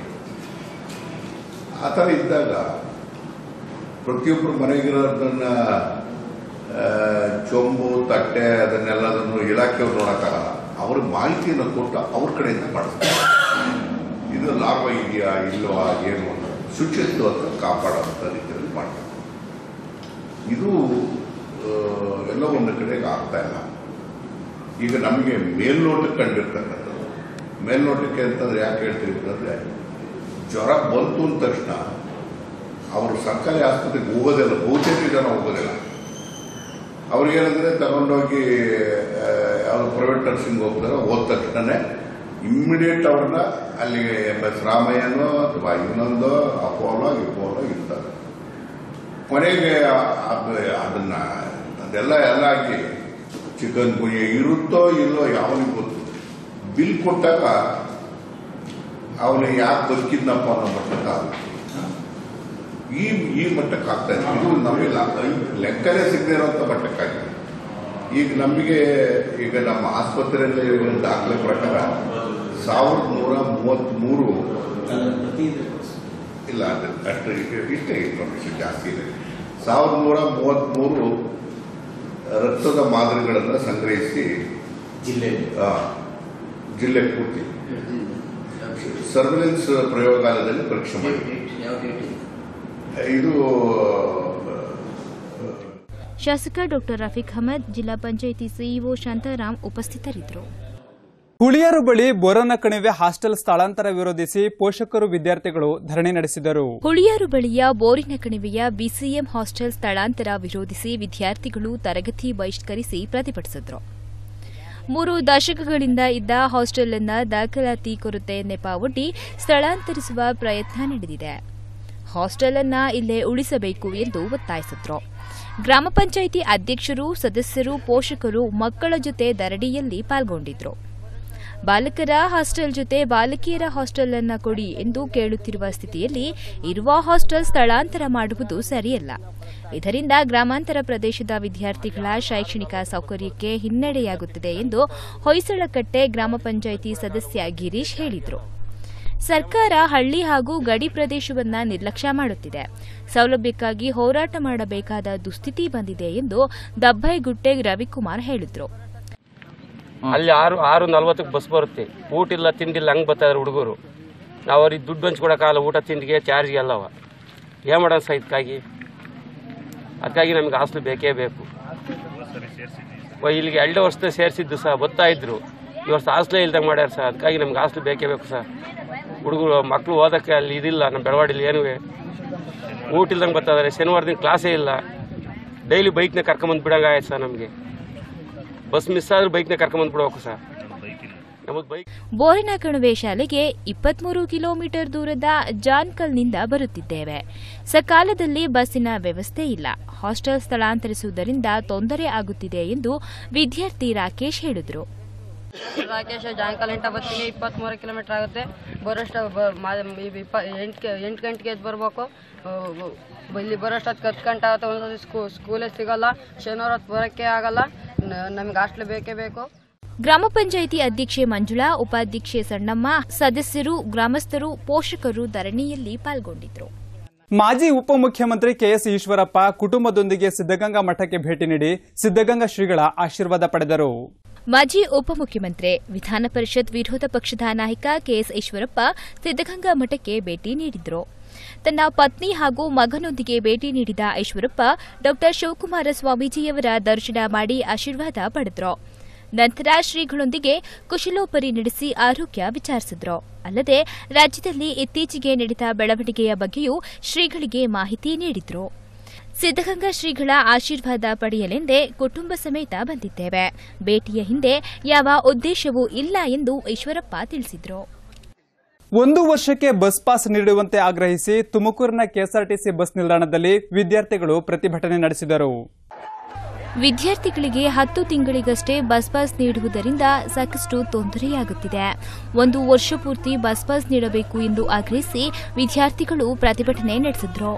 ಆ ಥರ ಇದ್ದಾಗ ಪ್ರತಿಯೊಬ್ಬರು ಮನೆಗಿರೋದನ್ನ ಆ, ಚೊಂಬು ತಟ್ಟೆ ಅದನ್ನೆಲ್ಲದನ್ನು ಇಲಾಖೆಯವ್ರು ನೋಡೋಕ್ಕಾಗಲ್ಲ ಅವ್ರಿಗೆ ಮಾಹಿತಿಯನ್ನು ಕೊಟ್ಟು ಅವ್ರ ಕಡೆಯಿಂದ ಮಾಡಿಸ್ತಾರೆ ಇದು ಲಾಭ ಇದೆಯಾ ಇಲ್ವಾ ಏನು ಅಂತ ಶುಚಿತ್ವವನ್ನು ಕಾಪಾಡುವಂಥ ರೀತಿಯಲ್ಲಿ ಮಾಡ್ತಾರೆ ಇದು ಆ, ಎಲ್ಲೋ ಒಂದು ಕಡೆಗೆ ಆಗ್ತಾ ಇಲ್ಲ ಈಗ ನಮಗೆ ಮೇಲ್ನೋಟಕ್ಕೆ ಕಂಡಿರ್ತಕ್ಕಂಥದ್ದು ಮೇಲ್ನೋಟಕ್ಕೆ ಅಂತಂದ್ರೆ ಯಾಕೆ ಹೇಳ್ತೀವಿ ಅಂತಂದ್ರೆ ಜ್ವರ ಬಂತು ಅಂದ ತಕ್ಷಣ ಅವರು ಸರ್ಕಾರಿ ಆಸ್ಪತ್ರೆಗೆ ಹೋಗೋದಿಲ್ಲ ಬಹುತೇಕ ಜನ ಹೋಗೋದಿಲ್ಲ ಅವ್ರಿಗೇನಂದ್ರೆ ತಗೊಂಡೋಗಿ ಆ, ಯಾವ್ದು ಪ್ರೈವೇಟ್ ನರ್ಸಿಂಗ್ ಹೋಗ್ತಾರೆ ಹೋದ ತಕ್ಷಣ ಇಮ್ಮಿಡಿಯೇಟ್ ಅವ್ರನ್ನ ಅಲ್ಲಿಗೆ ಎಂ ಎಸ್ ರಾಮಯ್ಯನೋ ಅಥವಾ ಇನ್ನೊಂದೋ ಅಪೋಲೋ ಇಪೋಲೋ ಇರ್ತಾರೆ ಕೊನೆಗೆ ಆ- ಅದು- ಅದನ್ನ ಅದೆಲ್ಲ ಎಲ್ಲ ಆಗಿ ಚಿಕನ್ ಗುನ್ಯ ಇರುತ್ತೋ ಇಲ್ಲೋ ಯಾವನಿಗೆ ಗೊತ್ತು ಬಿಲ್ ಕೊಟ್ಟಾಗ ಅವನು ಯಾಕೆ ಬದುಕಿದ್ನಪ್ಪ ಅನ್ನೋ ಮಟ್ಟಕ್ಕೆ ಆಗುತ್ತೆ ಈ ಈ ಮಟ್ಟಕ್ಕೆ ಆಗ್ತಾ ಇದೆ ಇದು ನಮಗೆ ಲ- ಲೆಕ್ಕನೇ ಸಿಗದೆ ಇರುವಂತ ಮಟ್ಟಕ್ಕಾಗಿದೆ ಈಗ ನಮಗೆ ಈಗ ನಮ್ಮ ಆಸ್ಪತ್ರೆಯಲ್ಲಿ ಇರೋ ದಾಖಲೆ ಪ್ರಕಾರ ಸಾವಿರದ ನೂರ ಮೂವತ್ತ್ಮೂರು ಇಲ್ಲ ಅದು ಅಷ್ಟು ಇ- ಇಷ್ಟೇ ಇನ್ಫಾರ್ಮೇಶನ್ ಜಾಸ್ತಿ ಇದೆ ಸಾವಿರದ ನೂರ ಮೂವತ್ತ್ಮೂರು ರಕ್ತದ ಮಾದರಿಗಳನ್ನು ಸಂಗ್ರಹಿಸಿ ಜಿಲ್ಲೆ ಆ, ಜಿಲ್ಲೆ ಪೂರ್ತಿ ಸರ್ವಿಲೆನ್ಸ್ ಪ್ರಯೋಗಾಲಯದಲ್ಲಿ ಪರೀಕ್ಷೆ ಮಾಡಿ ಯಾವ ಡೇಟ್ ಇದೆ ಇದು ಶಾಸಕ ಡಾಕ್ಟರ್ ರಫೀಕ್ ಅಹಮದ್ ಜಿಲ್ಲಾ ಪಂಚಾಯಿತಿ ಸಿಇಒ ಶಾಂತಾರಾಮ್ ಉಪಸ್ಥಿತರಿದ್ದರು ಹುಳಿಯಾರು ಬಳಿ ಬೋರನ ಕಣಿವೆ ಹಾಸ್ಟೆಲ್ ಸ್ಥಳಾಂತರ ವಿರೋಧಿಸಿ ಪೋಷಕರು ವಿದ್ಯಾರ್ಥಿಗಳು ಧರಣಿ ನಡೆಸಿದರು ಹುಳಿಯಾರು ಬಳಿಯ ಬೋರಿನ ಕಣಿವೆಯ ಬಿಸಿಎಂ ಹಾಸ್ಟೆಲ್ ಸ್ಥಳಾಂತರ ವಿರೋಧಿಸಿ ವಿದ್ಯಾರ್ಥಿಗಳು ತರಗತಿ ಬಹಿಷ್ಕರಿಸಿ ಪ್ರತಿಭಟಿಸಿದ್ರು ಮೂರು ದಶಕಗಳಿಂದ ಇದ್ದ ಹಾಸ್ಟೆಲ್ ಅನ್ನ ದಾಖಲಾತಿ ಕೊರತೆ ನೆಪವೊಡ್ಡಿ ಸ್ಥಳಾಂತರಿಸುವ ಪ್ರಯತ್ನ ನಡೆದಿದೆ ಹಾಸ್ಟೆಲ್ ಅನ್ನ ಇಲ್ಲೇ ಉಳಿಸಬೇಕು ಎಂದು ಒತ್ತಾಯಿಸಿದ್ರು ಗ್ರಾಮ ಪಂಚಾಯಿತಿ ಅಧ್ಯಕ್ಷರು ಸದಸ್ಯರು ಪೋಷಕರು ಮಕ್ಕಳ ಜೊತೆ ಧರಣಿಯಲ್ಲಿ ಪಾಲ್ಗೊಂಡಿದ್ರು ಬಾಲಕರ ಹಾಸ್ಟೆಲ್ ಜೊತೆ ಬಾಲಕಿಯರ ಹಾಸ್ಟೆಲ್ ಅನ್ನ ಕೊಡಿ ಎಂದು ಕೇಳುತ್ತಿರುವ ಸ್ಥಿತಿಯಲ್ಲಿ ಇರುವ ಹಾಸ್ಟೆಲ್ ಸ್ಥಳಾಂತರ ಮಾಡುವುದು ಸರಿಯಲ್ಲ ಇದರಿಂದ ಗ್ರಾಮಾಂತರ ಪ್ರದೇಶದ ವಿದ್ಯಾರ್ಥಿಗಳ ಶೈಕ್ಷಣಿಕ ಸೌಕರ್ಯಕ್ಕೆ ಹಿನ್ನಡೆಯಾಗುತ್ತದೆ ಎಂದು ಹೊಯ್ಸಳಕಟ್ಟೆ ಗ್ರಾಮ ಪಂಚಾಯಿತಿ ಸದಸ್ಯ ಗಿರೀಶ್ ಹೇಳಿದರು ಸರ್ಕಾರ ಹಳ್ಳಿ ಹಾಗೂ ಗಡಿ ಪ್ರದೇಶವನ್ನ ನಿರ್ಲಕ್ಷ್ಯ ಮಾಡುತ್ತಿದೆ ಸೌಲಭ್ಯಕ್ಕಾಗಿ ಹೋರಾಟ ಮಾಡಬೇಕಾದ ದುಸ್ಥಿತಿ ಬಂದಿದೆ ಎಂದು ದಬ್ಬೈಗುಟ್ಟೆ ರವಿಕುಮಾರ್ ಹೇಳಿದರು ಅಲ್ಲಿ ಆರು ಆರು ನಲ್ವತ್ತಕ್ಕೆ ಬಸ್ ಬರುತ್ತೆ ಊಟ ಇಲ್ಲ ತಿಂಡಿಲ್ಲ ಹಂಗೆ ಬರ್ತಾರೆ ಹುಡುಗರು ನಾವು ಅವ್ರಿಗೆ ದುಡ್ಡು ಹಂಚ್ಕೊಡಕ್ಕಾಗಲ್ಲ ಊಟ ತಿಂಡಿಗೆ ಚಾರ್ಜ್ಗೆ ಎಲ್ಲವ ಏನು ಮಾಡೋಣ ಸಹ ಇದಕ್ಕಾಗಿ ಅದಕ್ಕಾಗಿ ನಮಗೆ ಹಾಸ್ಟೆಲ್ ಬೇಕೇ ಬೇಕು ಓ, ಇಲ್ಲಿಗೆ ಎರಡೇ ವರ್ಷದ ಸೇರಿಸಿದ್ದು ಸಹ ಬರ್ತಾ ಇದ್ರು ಈ ವರ್ಷ ಹಾಸ್ಟೆಲೇ ಇಲ್ದಂಗೆ ಮಾಡ್ಯಾರ ಸರ್ ಅದಕ್ಕಾಗಿ ನಮ್ಗೆ ಹಾಸ್ಟೆಲ್ ಬೇಕೇ ಬೇಕು ಸರ್ ಹುಡುಗರು ಮಕ್ಕಳು ಓದೋಕ್ಕೆ ಅಲ್ಲಿ ಇದಿಲ್ಲ ನಮ್ಮ ಬೆಳವಾಡಿಲಿ ಏನೂ ಊಟ ಇಲ್ದಂಗೆ ಬರ್ತಾ ಇದಾರೆ ಶನಿವಾರ ದಿನ ಕ್ಲಾಸೇ ಇಲ್ಲ ಡೈಲಿ ಬೈಕ್ನ ಕರ್ಕೊಂಬಂದು ಬಿಡಂಗೆ ಆಯ್ತು ಸರ್ ನಮಗೆ ಬಸ್ ಮಿಸ್ ಆದ್ರೆ ಬೈಕ್ನ ಕರ್ಕೊಂಬಂದು ಬಿಡ್ಬೇಕು ಸರ್ ನಮಗೆ ಬೈಕ್ ಬೋರಿನ ಕಣಿವೆ ಶಾಲೆಗೆ ಇಪ್ಪತ್ಮೂರು ಕಿಲೋಮೀಟರ್ ದೂರದ ಜಾನ್ಕಲ್ನಿಂದ ಬರುತ್ತಿದ್ದೇವೆ ಸಕಾಲದಲ್ಲಿ ಬಸ್ಸಿನ ವ್ಯವಸ್ಥೆ ಇಲ್ಲ ಹಾಸ್ಟೆಲ್ ಸ್ಥಳಾಂತರಿಸುವುದರಿಂದ ತೊಂದರೆ ಆಗುತ್ತಿದೆ ಎಂದು ವಿದ್ಯಾರ್ಥಿ ರಾಕೇಶ್ ಹೇಳಿದರು ರಾಕೇಶ್ ಜಾಂಕಾಲಿಂಟ ಬರ್ತೀನಿ ಇಪ್ಪತ್ತ್ಮೂರು ಕಿಲೋಮೀಟರ್ ಆಗುತ್ತೆ ಬರೋಷ್ಟು ಇಪ್ಪ ಎಂಟು ಎಂಟು ಗಂಟೆಗೆ ಎದ್ದು ಬರಬೇಕು ಇಲ್ಲಿ ಬರೋಷ್ಟೊತ್ತು ಹತ್ತು ಗಂಟೆ ಆಗುತ್ತೆ ಒಂದೊಂದು ಸ್ಕೂ ಸ್ಕೂಲೇ ಸಿಗಲ್ಲ ಶನಿವಾರ ಹೊತ್ತು ಬರೋಕ್ಕೆ ಆಗಲ್ಲ ನಮ್ಗೆ ಹಾಸ್ಟ್ಲ್ ಬೇಕೇ ಬೇಕು ಗ್ರಾಮ ಪಂಚಾಯಿತಿ ಅಧ್ಯಕ್ಷೆ ಮಂಜುಳಾ ಉಪಾಧ್ಯಕ್ಷೆ ಸಣ್ಣಮ್ಮ ಸದಸ್ಯರು ಗ್ರಾಮಸ್ಥರು ಪೋಷಕರು ಧರಣಿಯಲ್ಲಿ ಪಾಲ್ಗೊಂಡಿದ್ದರು ಮಾಜಿ ಉಪಮುಖ್ಯಮಂತ್ರಿ ಕೆಎಸ್ ಈಶ್ವರಪ್ಪ ಕುಟುಂಬದೊಂದಿಗೆ ಸಿದ್ದಗಂಗಾ ಮಠಕ್ಕೆ ಭೇಟಿ ನೀಡಿ ಸಿದ್ದಗಂಗಾ ಶ್ರೀಗಳ ಆಶೀರ್ವಾದ ಪಡೆದರು ಮಾಜಿ ಉಪಮುಖ್ಯಮಂತ್ರಿ ವಿಧಾನ ಪರಿಷತ್ ವಿರೋಧ ಪಕ್ಷದ ನಾಯಕ ಕೆಎಸ್ ಈಶ್ವರಪ್ಪ ಸಿದ್ದಗಂಗಾ ಮಠಕ್ಕೆ ಭೇಟಿ ನೀಡಿದ್ರು ತನ್ನ ಪತ್ನಿ ಹಾಗೂ ಮಗನೊಂದಿಗೆ ಭೇಟಿ ನೀಡಿದ ಈಶ್ವರಪ್ಪ ಡಾ ಶಿವಕುಮಾರ ಸ್ವಾಮೀಜಿಯವರ ದರ್ಶನ ಮಾಡಿ ಆಶೀರ್ವಾದ ಪಡೆದ್ರು ನಂತರ ಶ್ರೀಗಳೊಂದಿಗೆ ಕುಶಲೋಪರಿ ನಡೆಸಿ ಆರೋಗ್ಯ ವಿಚಾರಿಸಿದ್ರು ಅಲ್ಲದೆ ರಾಜ್ಯದಲ್ಲಿ ಇತ್ತೀಚೆಗೆ ನಡೆದ ಬೆಳವಣಿಗೆಯ ಬಗ್ಗೆಯೂ ಶ್ರೀಗಳಿಗೆ ಮಾಹಿತಿ ನೀಡಿದ್ರು ಸಿದ್ದಗಂಗಾ ಶ್ರೀಗಳ ಆಶೀರ್ವಾದ ಪಡೆಯಲೆಂದೇ ಕುಟುಂಬ ಸಮೇತ ಬಂದಿದ್ದೇವೆ ಭೇಟಿಯ ಹಿಂದೆ ಯಾವ ಉದ್ದೇಶವೂ ಇಲ್ಲ ಎಂದು ಈಶ್ವರಪ್ಪ ತಿಳಿಸಿದರು ಒಂದು ವರ್ಷಕ್ಕೆ ಬಸ್ ಪಾಸ್ ನೀಡುವಂತೆ ಆಗ್ರಹಿಸಿ ತುಮಕೂರಿನ ಕೆಎಸ್ಆರ್ಟಿಸಿ ಬಸ್ ನಿಲ್ದಾಣದಲ್ಲಿ ವಿದ್ಯಾರ್ಥಿಗಳು ಪ್ರತಿಭಟನೆ ನಡೆಸಿದರು ವಿದ್ಯಾರ್ಥಿಗಳಿಗೆ ಹತ್ತು ತಿಂಗಳಿಗಷ್ಟೇ ಬಸ್ ಪಾಸ್ ನೀಡುವುದರಿಂದ ಸಾಕಷ್ಟು ತೊಂದರೆಯಾಗುತ್ತಿದೆ ಒಂದು ವರ್ಷ ಪೂರ್ತಿ ಬಸ್ ಪಾಸ್ ನೀಡಬೇಕು ಎಂದು ಆಗ್ರಹಿಸಿ ವಿದ್ಯಾರ್ಥಿಗಳು ಪ್ರತಿಭಟನೆ ನಡೆಸಿದ್ರು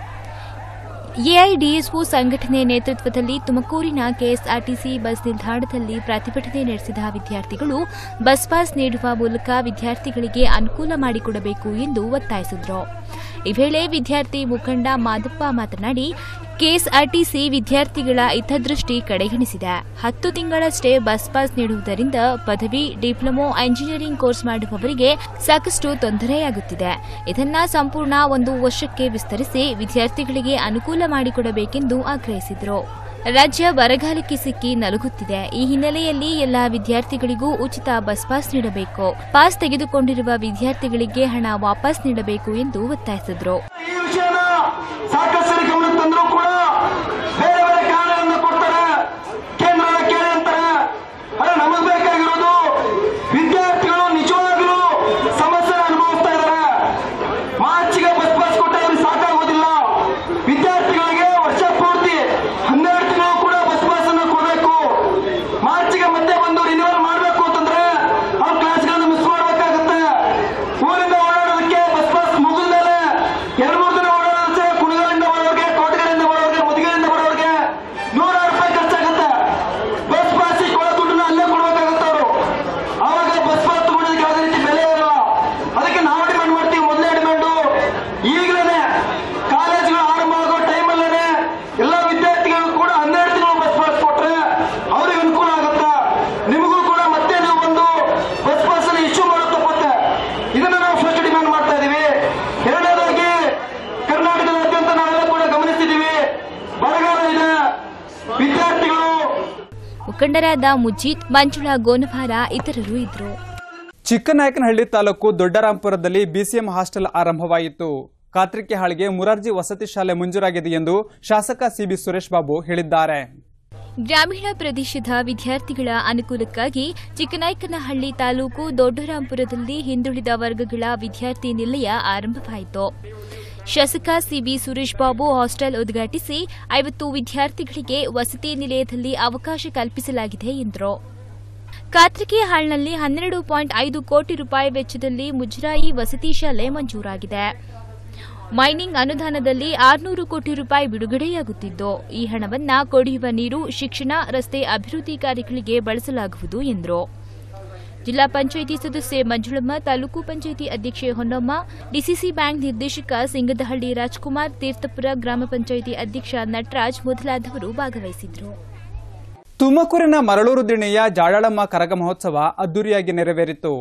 ಎಐಡಿಎಸ್ಒ ಸಂಘಟನೆ ನೇತೃತ್ವದಲ್ಲಿ ತುಮಕೂರಿನ ಕೆಎಸ್ಆರ್ಟಿಸಿ ಬಸ್ ನಿಲ್ದಾಣದಲ್ಲಿ ಪ್ರತಿಭಟನೆ ನಡೆಸಿದ ವಿದ್ಯಾರ್ಥಿಗಳು ಬಸ್ ಪಾಸ್ ನೀಡುವ ಮೂಲಕ ವಿದ್ಯಾರ್ಥಿಗಳಿಗೆ ಅನುಕೂಲ ಮಾಡಿಕೊಡಬೇಕು ಎಂದು ಒತ್ತಾಯಿಸಿದ್ರು ಈ ವೇಳೆ ವಿದ್ಯಾರ್ಥಿ ಮುಖಂಡ ಮಾದಪ್ಪ ಮಾತನಾಡಿ ಕೆಎಸ್ಆರ್ಟಿಸಿ ವಿದ್ಯಾರ್ಥಿಗಳ ಹಿತದೃಷ್ಟಿ ಕಡೆಗಣಿಸಿದೆ ಹತ್ತು ತಿಂಗಳಷ್ಟೇ ಬಸ್ ಪಾಸ್ ನೀಡುವುದರಿಂದ ಪದವಿ ಡಿಪ್ಲೊಮೊ ಎಂಜಿನಿಯರಿಂಗ್ ಕೋರ್ಸ್ ಮಾಡುವವರಿಗೆ ಸಾಕಷ್ಟು ತೊಂದರೆಯಾಗುತ್ತಿದೆ ಇದನ್ನ ಸಂಪೂರ್ಣ ಒಂದು ವರ್ಷಕ್ಕೆ ವಿಸ್ತರಿಸಿ ವಿದ್ಯಾರ್ಥಿಗಳಿಗೆ ಅನುಕೂಲ ಮಾಡಿಕೊಡಬೇಕೆಂದು ಆಗ್ರಹಿಸಿದರು ರಾಜ್ಯ ಬರಗಾಲಕ್ಕೆ ಸಿಕ್ಕಿ ನಲುಗುತ್ತಿದೆ ಈ ಹಿನ್ನೆಲೆಯಲ್ಲಿ ಎಲ್ಲಾ ವಿದ್ಯಾರ್ಥಿಗಳಿಗೂ ಉಚಿತ ಬಸ್ ಪಾಸ್ ನೀಡಬೇಕು ಪಾಸ್ ತೆಗೆದುಕೊಂಡಿರುವ ವಿದ್ಯಾರ್ಥಿಗಳಿಗೆ ಹಣ ವಾಪಸ್ ನೀಡಬೇಕು ಎಂದು ಒತ್ತಾಯಿಸಿದರು ಈ ವಿಷಯನ ಸಾಕಷ್ಟು ಸರಿ ಗಮನಕ್ಕೆ ತಂದರೂ ಕೂಡ ಬೇರೆ ಬೇರೆ ಕಾರಣಗಳನ್ನು ಕೊಡ್ತಾರೆ ಕೇಂದ್ರದ ಕೇಳಿ ಅಂತಾರೆ ಅಲ್ಲ ನಮಗ್ ಬೇಕಾಗಿರೋದು ವಿದ್ಯಾರ್ಥಿಗಳು ನಿಜವಾಗ್ಲೂ ಸಮಸ್ಯೆ ಅನುಭವಿಸ್ತಾ ಇದ್ದಾರೆ ಮಾರ್ಚ್ಗೆ ಬಸ್ ಪಾಸ್ ಕೊಟ್ಟರೆ ಅವ್ರಿಗೆ ಸಾಕಾಗೋದಿಲ್ಲ ವಿದ್ಯಾರ್ಥಿಗಳಿಗೆ ವರ್ಷ ಪೂರ್ತಿ ಹನ್ನೆರಡು ತಿಂಗಳು ಕೂಡ ಬಸ್ ಪಾಸ್ ಅನ್ನು ಕೊಡಬೇಕು ಮಾರ್ಚ್ಗೆ ಮತ್ತೆ ಬಂದು ರಿನ್ಯೂವಲ್ ಮಾಡಬೇಕು ಅಂತಂದ್ರೆ ಅವ್ರ ಕ್ಲಾಸ್ಗಳನ್ನು ಮಿಸ್ ಮಾಡಬೇಕಾಗುತ್ತೆ ಊರಿಂದ ಓಡಾಡೋದಕ್ಕೆ ಬಸ್ ಪಾಸ್ ಮುಗಿದ್ಮೇಲೆ ಎರಡು ಮೂರು ದಿನ ಓಡಾಡೋದಕ್ಕೆ ಕುಣಿಗಲಿಂದ ಬರೋರಿಗೆ ಕೋಟೆಗಳಿಂದ ಬರೋರಿಗೆ ಮುದಿಗೆಯಿಂದ ಬರೋರಿಗೆ ನೂರಾರು ರೂಪಾಯಿ ಖರ್ಚಾಗುತ್ತೆ ಬಸ್ ಪಾಸ್ ಕೊಡೋ ದುಡ್ಡನ್ನ ಅಲ್ಲೇ ಕೊಡ್ಬೇಕಾಗುತ್ತೆ ಅವರು ಆವಾಗ ಬಸ್ ಪಾಸ್ ತಗೊಳ್ಳೋದಕ್ಕೆ ಯಾವುದೇ ರೀತಿ ಬೆಲೆ ಇರಲ್ಲ ಅದಕ್ಕೆ ನಾವು ಡಿಮ್ಯಾಂಡ್ ಮಾಡ್ತೀವಿ ಮೊದಲನೇ ಡಿಮ್ಯಾಂಡು ಈಗಲೇ ಕಾಲೇಜುಗಳು ಆರಂಭ ಆಗೋ ಟೈಮಲ್ಲೇ ಎಲ್ಲ ವಿದ್ಯಾರ್ಥಿಗಳಿಗೂ ಕೂಡ ಹನ್ನೆರಡು ತಿಂಗಳು ಬಸ್ ಪಾಸ್ ಕೊಟ್ರೆ ಅವ್ರಿಗೆ ಅನುಕೂಲ ಆಗುತ್ತೆ ನಿಮಗೂ ಕೂಡ ಮತ್ತೆ ನೀವು ಒಂದು ಬಸ್ ಪಾಸ್ ಅನ್ನು ಇಶ್ಯೂ ಮಾಡೋದು ತಪ್ಪುತ್ತೆ ಇದನ್ನ ನಾವು ಫಸ್ಟ್ ಡಿಮ್ಯಾಂಡ್ ಮಾಡ್ತಾ ಇದೀವಿ ಎರಡನೇದಾಗಿ ಕರ್ನಾಟಕದಾದ್ಯಂತ ನಾವೆಲ್ಲ ಕೂಡ ಗಮನಿಸಿದೀವಿ ಬರಗಾಲ ಇದೆ ವಿದ್ಯಾರ್ಥಿಗಳು ಮುಖಂಡರಾದ ಮುಜೀದ್ ಮಂಜುಳಾ ಗೋನವಾರ ಇತರರು ಇದ್ದರು ಚಿಕ್ಕನಾಯಕನಹಳ್ಳಿ ತಾಲೂಕು ದೊಡ್ಡರಾಂಪುರದಲ್ಲಿ ಬಿಸಿಎಂ ಹಾಸ್ಟೆಲ್ ಆರಂಭವಾಯಿತು ಕಾತ್ರಿಕೆ ಹಾಳಿಗೆ ಮುರಾರ್ಜಿ ವಸತಿ ಶಾಲೆ ಮಂಜೂರಾಗಿದೆ ಎಂದು ಶಾಸಕ ಸಿಬಿ ಸುರೇಶ್ ಬಾಬು ಹೇಳಿದ್ದಾರೆ ಗ್ರಾಮೀಣ ಪ್ರದೇಶದ ವಿದ್ಯಾರ್ಥಿಗಳ ಅನುಕೂಲಕ್ಕಾಗಿ ಚಿಕ್ಕನಾಯಕನಹಳ್ಳಿ ತಾಲೂಕು ದೊಡ್ಡರಾಂಪುರದಲ್ಲಿ ಹಿಂದುಳಿದ ವರ್ಗಗಳ ವಿದ್ಯಾರ್ಥಿ ನಿಲಯ ಆರಂಭವಾಯಿತು ಶಾಸಕ ಸಿಬಿ ಸುರೇಶ್ ಬಾಬು ಹಾಸ್ಟೆಲ್ ಉದ್ಘಾಟಿಸಿ ಐವತ್ತು ವಿದ್ಯಾರ್ಥಿಗಳಿಗೆ ವಸತಿ ನಿಲಯದಲ್ಲಿ ಅವಕಾಶ ಕಲ್ಪಿಸಲಾಗಿದೆ ಎಂದರು ಕಾತ್ರಿಕೆ ಹಾಳ್ನಲ್ಲಿ ಹನ್ನೆರಡು ಪಾಯಿಂಟ್ ಐದು ಕೋಟಿ ರೂಪಾಯಿ ವೆಚ್ಚದಲ್ಲಿ ಮುಜರಾಯಿ ವಸತಿ ಶಾಲೆ ಮಂಜೂರಾಗಿದೆ ಮೈನಿಂಗ್ ಅನುದಾನದಲ್ಲಿ ಆರುನೂರು ಕೋಟಿ ರೂಪಾಯಿ ಬಿಡುಗಡೆಯಾಗುತ್ತಿದ್ದು ಈ ಹಣವನ್ನ ಕುಡಿಯುವ ನೀರು ಶಿಕ್ಷಣ ರಸ್ತೆ ಅಭಿವೃದ್ಧಿ ಕಾರ್ಯಗಳಿಗೆ ಬಳಸಲಾಗುವುದು ಎಂದರು ಜಿಲ್ಲಾ ಪಂಚಾಯಿತಿ ಸದಸ್ಯೆ ಮಂಜುಳಮ್ಮ ತಾಲೂಕು ಪಂಚಾಯಿತಿ ಅಧ್ಯಕ್ಷೆ ಹೊನ್ನಮ್ಮ ಡಿಸಿಸಿ ಬ್ಯಾಂಕ್ ನಿರ್ದೇಶಕ ಸಿಂಗದಹಳ್ಳಿ ರಾಜ್ಕುಮಾರ್ ತೀರ್ಥಪುರ ಗ್ರಾಮ ಪಂಚಾಯಿತಿ ಅಧ್ಯಕ್ಷ ನಟರಾಜ್ ಮೊದಲಾದವರು ಭಾಗವಹಿಸಿದ್ರು ತುಮಕೂರಿನ ಮರಳೂರು ದಿಣ್ಣೆಯ ಜಾಡಳಮ್ಮ ಕರಗ ಮಹೋತ್ಸವ ಅದ್ದೂರಿಯಾಗಿ ನೆರವೇರಿತು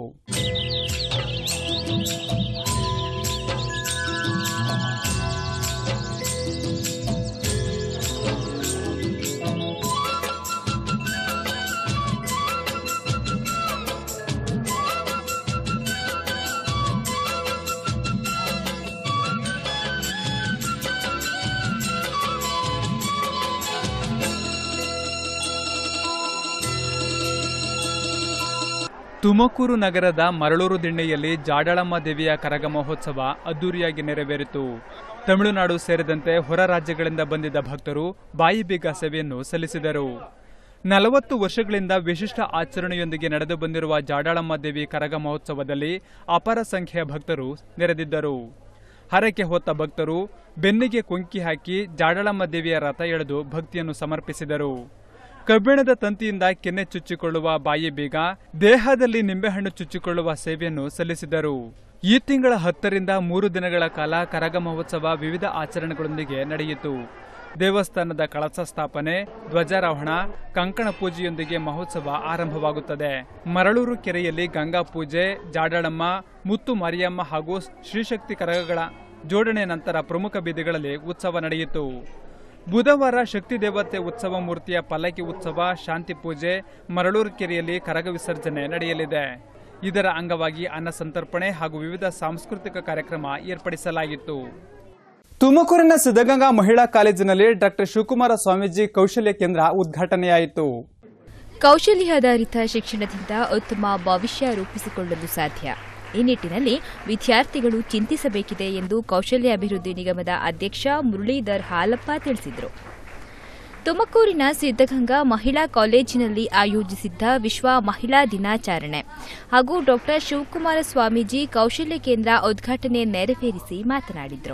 ತುಮಕೂರು ನಗರದ ಮರಳೂರು ದಿಣ್ಣೆಯಲ್ಲಿ ಜಾಡಳಮ್ಮ ದೇವಿಯ ಕರಗ ಮಹೋತ್ಸವ ಅದ್ದೂರಿಯಾಗಿ ನೆರವೇರಿತು ತಮಿಳುನಾಡು ಸೇರಿದಂತೆ ಹೊರ ರಾಜ್ಯಗಳಿಂದ ಬಂದಿದ್ದ ಭಕ್ತರು ಬಾಯಿಬೀಗ ಸೇವೆಯನ್ನು ಸಲ್ಲಿಸಿದರು ನಲವತ್ತು ವರ್ಷಗಳಿಂದ ವಿಶಿಷ್ಟ ಆಚರಣೆಯೊಂದಿಗೆ ನಡೆದು ಬಂದಿರುವ ಜಾಡಳಮ್ಮ ದೇವಿ ಕರಗ ಮಹೋತ್ಸವದಲ್ಲಿ ಅಪಾರ ಸಂಖ್ಯೆಯ ಭಕ್ತರು ನೆರೆದಿದ್ದರು ಹರಕೆ ಹೊತ್ತ ಭಕ್ತರು ಬೆನ್ನಿಗೆ ಕೊಂಕಿ ಹಾಕಿ ಜಾಡಳಮ್ಮ ದೇವಿಯ ರಥ ಎಳೆದು ಭಕ್ತಿಯನ್ನು ಸಮರ್ಪಿಸಿದರು ಕಬ್ಬಿಣದ ತಂತಿಯಿಂದ ಕೆನ್ನೆ ಚುಚ್ಚಿಕೊಳ್ಳುವ ಬಾಯಿ ಬೀಗ ದೇಹದಲ್ಲಿ ನಿಂಬೆಹಣ್ಣು ಚುಚ್ಚಿಕೊಳ್ಳುವ ಸೇವೆಯನ್ನು ಸಲ್ಲಿಸಿದರು ಈ ತಿಂಗಳ ಹತ್ತರಿಂದ ಮೂರು ದಿನಗಳ ಕಾಲ ಕರಗ ಮಹೋತ್ಸವ ವಿವಿಧ ಆಚರಣೆಗಳೊಂದಿಗೆ ನಡೆಯಿತು ದೇವಸ್ಥಾನದ ಕಳಸ ಸ್ಥಾಪನೆ ಧ್ವಜಾರೋಹಣ ಕಂಕಣ ಪೂಜೆಯೊಂದಿಗೆ ಮಹೋತ್ಸವ ಆರಂಭವಾಗುತ್ತದೆ ಮರಳೂರು ಕೆರೆಯಲ್ಲಿ ಗಂಗಾ ಪೂಜೆ ಜಾಡಳಮ್ಮ ಮುತ್ತು ಮಾರಿಯಮ್ಮ ಹಾಗೂ ಶ್ರೀಶಕ್ತಿ ಕರಗಗಳ ಜೋಡಣೆ ನಂತರ ಪ್ರಮುಖ ಬೀದಿಗಳಲ್ಲಿ ಉತ್ಸವ ನಡೆಯಿತು ಬುಧವಾರ ಶಕ್ತಿ ದೇವತೆ ಉತ್ಸವ ಮೂರ್ತಿಯ ಪಲ್ಲಕ್ಕಿ ಉತ್ಸವ ಶಾಂತಿ ಪೂಜೆ ಮರಳೂರು ಕೆರೆಯಲ್ಲಿ ಕರಗ ವಿಸರ್ಜನೆ ನಡೆಯಲಿದೆ ಇದರ ಅಂಗವಾಗಿ ಅನ್ನ ಸಂತರ್ಪಣೆ ಹಾಗೂ ವಿವಿಧ ಸಾಂಸ್ಕೃತಿಕ ಕಾರ್ಯಕ್ರಮ ಏರ್ಪಡಿಸಲಾಗಿತ್ತು ತುಮಕೂರಿನ ಸಿದ್ಧಗಂಗಾ ಮಹಿಳಾ ಕಾಲೇಜಿನಲ್ಲಿ ಡಾಕ್ಟರ್ ಶಿವಕುಮಾರ ಸ್ವಾಮೀಜಿ ಕೌಶಲ್ಯ ಕೇಂದ್ರ ಉದ್ಘಾಟನೆಯಾಯಿತು ಕೌಶಲ್ಯಾಧಾರಿತ ಶಿಕ್ಷಣದಿಂದ ಉತ್ತಮ ಭವಿಷ್ಯ ರೂಪಿಸಿಕೊಳ್ಳಲು ಸಾಧ್ಯ ಈ ನಿಟ್ಟಿನಲ್ಲಿ ವಿದ್ಯಾರ್ಥಿಗಳು ಚಿಂತಿಸಬೇಕಿದೆ ಎಂದು ಕೌಶಲ್ಯಾಭಿವೃದ್ಧಿ ನಿಗಮದ ಅಧ್ಯಕ್ಷ ಮುರಳೀಧರ್ ಹಾಲಪ್ಪ ತಿಳಿಸಿದರು ತುಮಕೂರಿನ ಸಿದ್ದಗಂಗಾ ಮಹಿಳಾ ಕಾಲೇಜಿನಲ್ಲಿ ಆಯೋಜಿಸಿದ್ದ ವಿಶ್ವ ಮಹಿಳಾ ದಿನಾಚರಣೆ ಹಾಗೂ ಡಾಕ್ಟರ್ ಶಿವಕುಮಾರ ಸ್ವಾಮೀಜಿ ಕೌಶಲ್ಯ ಕೇಂದ್ರ ಉದ್ಘಾಟನೆ ನೆರವೇರಿಸಿ ಮಾತನಾಡಿದರು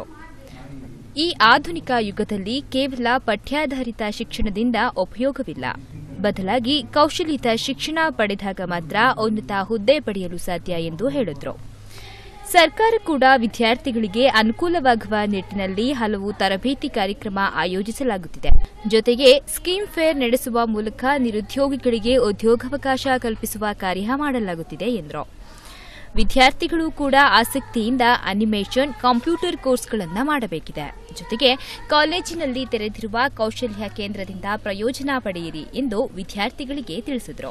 ಈ ಆಧುನಿಕ ಯುಗದಲ್ಲಿ ಕೇವಲ ಪಠ್ಯಾಧಾರಿತ ಶಿಕ್ಷಣದಿಂದ ಉಪಯೋಗವಿಲ್ಲ ಬದಲಾಗಿ ಕೌಶಲ್ಯಯುತ ಶಿಕ್ಷಣ ಪಡೆದಾಗ ಮಾತ್ರ ಉನ್ನತ ಹುದ್ದೆ ಪಡೆಯಲು ಸಾಧ್ಯ ಎಂದು ಹೇಳಿದರು ಸರ್ಕಾರ ಕೂಡ ವಿದ್ಯಾರ್ಥಿಗಳಿಗೆ ಅನುಕೂಲವಾಗುವ ನಿಟ್ಟಿನಲ್ಲಿ ಹಲವು ತರಬೇತಿ ಕಾರ್ಯಕ್ರಮ ಆಯೋಜಿಸಲಾಗುತ್ತಿದೆ ಜೊತೆಗೆ ಸ್ಕೀಮ್ ಫೇರ್ ನಡೆಸುವ ಮೂಲಕ ನಿರುದ್ಯೋಗಿಗಳಿಗೆ ಉದ್ಯೋಗಾವಕಾಶ ಕಲ್ಪಿಸುವ ಕಾರ್ಯ ಮಾಡಲಾಗುತ್ತಿದೆ ಎಂದರು ವಿದ್ಯಾರ್ಥಿಗಳು ಕೂಡ ಆಸಕ್ತಿಯಿಂದ ಅನಿಮೇಷನ್ ಕಂಪ್ಯೂಟರ್ ಕೋರ್ಸ್ಗಳನ್ನು ಮಾಡಬೇಕಿದೆ ಜೊತೆಗೆ ಕಾಲೇಜಿನಲ್ಲಿ ತೆರೆದಿರುವ ಕೌಶಲ್ಯ ಕೇಂದ್ರದಿಂದ ಪ್ರಯೋಜನ ಪಡೆಯಿರಿ ಎಂದು ವಿದ್ಯಾರ್ಥಿಗಳಿಗೆ ತಿಳಿಸಿದರು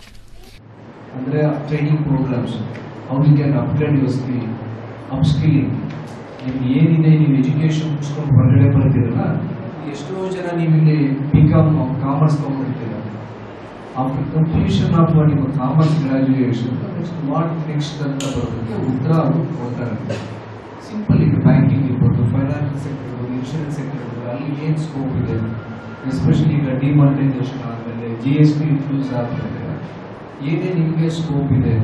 ಅಂದರೆ training programs how you can upgrade your skill upskilling ನಿಮ್ಗೆ ಏನಿದೆ ನೀವು ಎಜುಕೇಷನ್ ಮುಗಿಸ್ಕೊಂಡು ಹೊರಗಡೆ ಬರ್ತೀರಲ್ಲ ಎಷ್ಟೋ ಜನ ನೀವು ಇಲ್ಲಿ ಬಿ ಕಾಮ್ ಕಾಮರ್ಸ್ ತೊಗೊಂಡಿರ್ತೀರ ಆಫ್ಟರ್ ಕಂಪ್ಲೀಷನ್ ಆಫ್ ನಿಮ್ಮ commerce graduation next what next ಅಂತ ಬರೋದಕ್ಕೆ ಉತ್ತರ ಅವರು ಕೊಡ್ತಾರೆ ಸಿಂಪಲ್ ಈಗ ಬ್ಯಾಂಕಿಂಗ್ ಇರ್ಬೋದು ಫೈನಾನ್ಷಿಯಲ್ ಸೆಕ್ಟರ್ ಇರ್ಬೋದು ಇನ್ಶೂರೆನ್ಸ್ ಸೆಕ್ಟರ್ ಇರ್ಬೋದು ಅಲ್ಲಿ ಏನು ಸ್ಕೋಪ್ ಇದೆ ಎಸ್ಪೆಷಲಿ ಈಗ ಡಿಮಾನಿಟೈಸೇಷನ್ ಆದಮೇಲೆ ಜಿ ಎಸ್ ಟಿ ಇನ್ಫ್ಲೂಸ್ ಆದಮೇಲೆ ಏನೇ ನಿಮಗೆ ಸ್ಕೋಪ್ ಇದೆ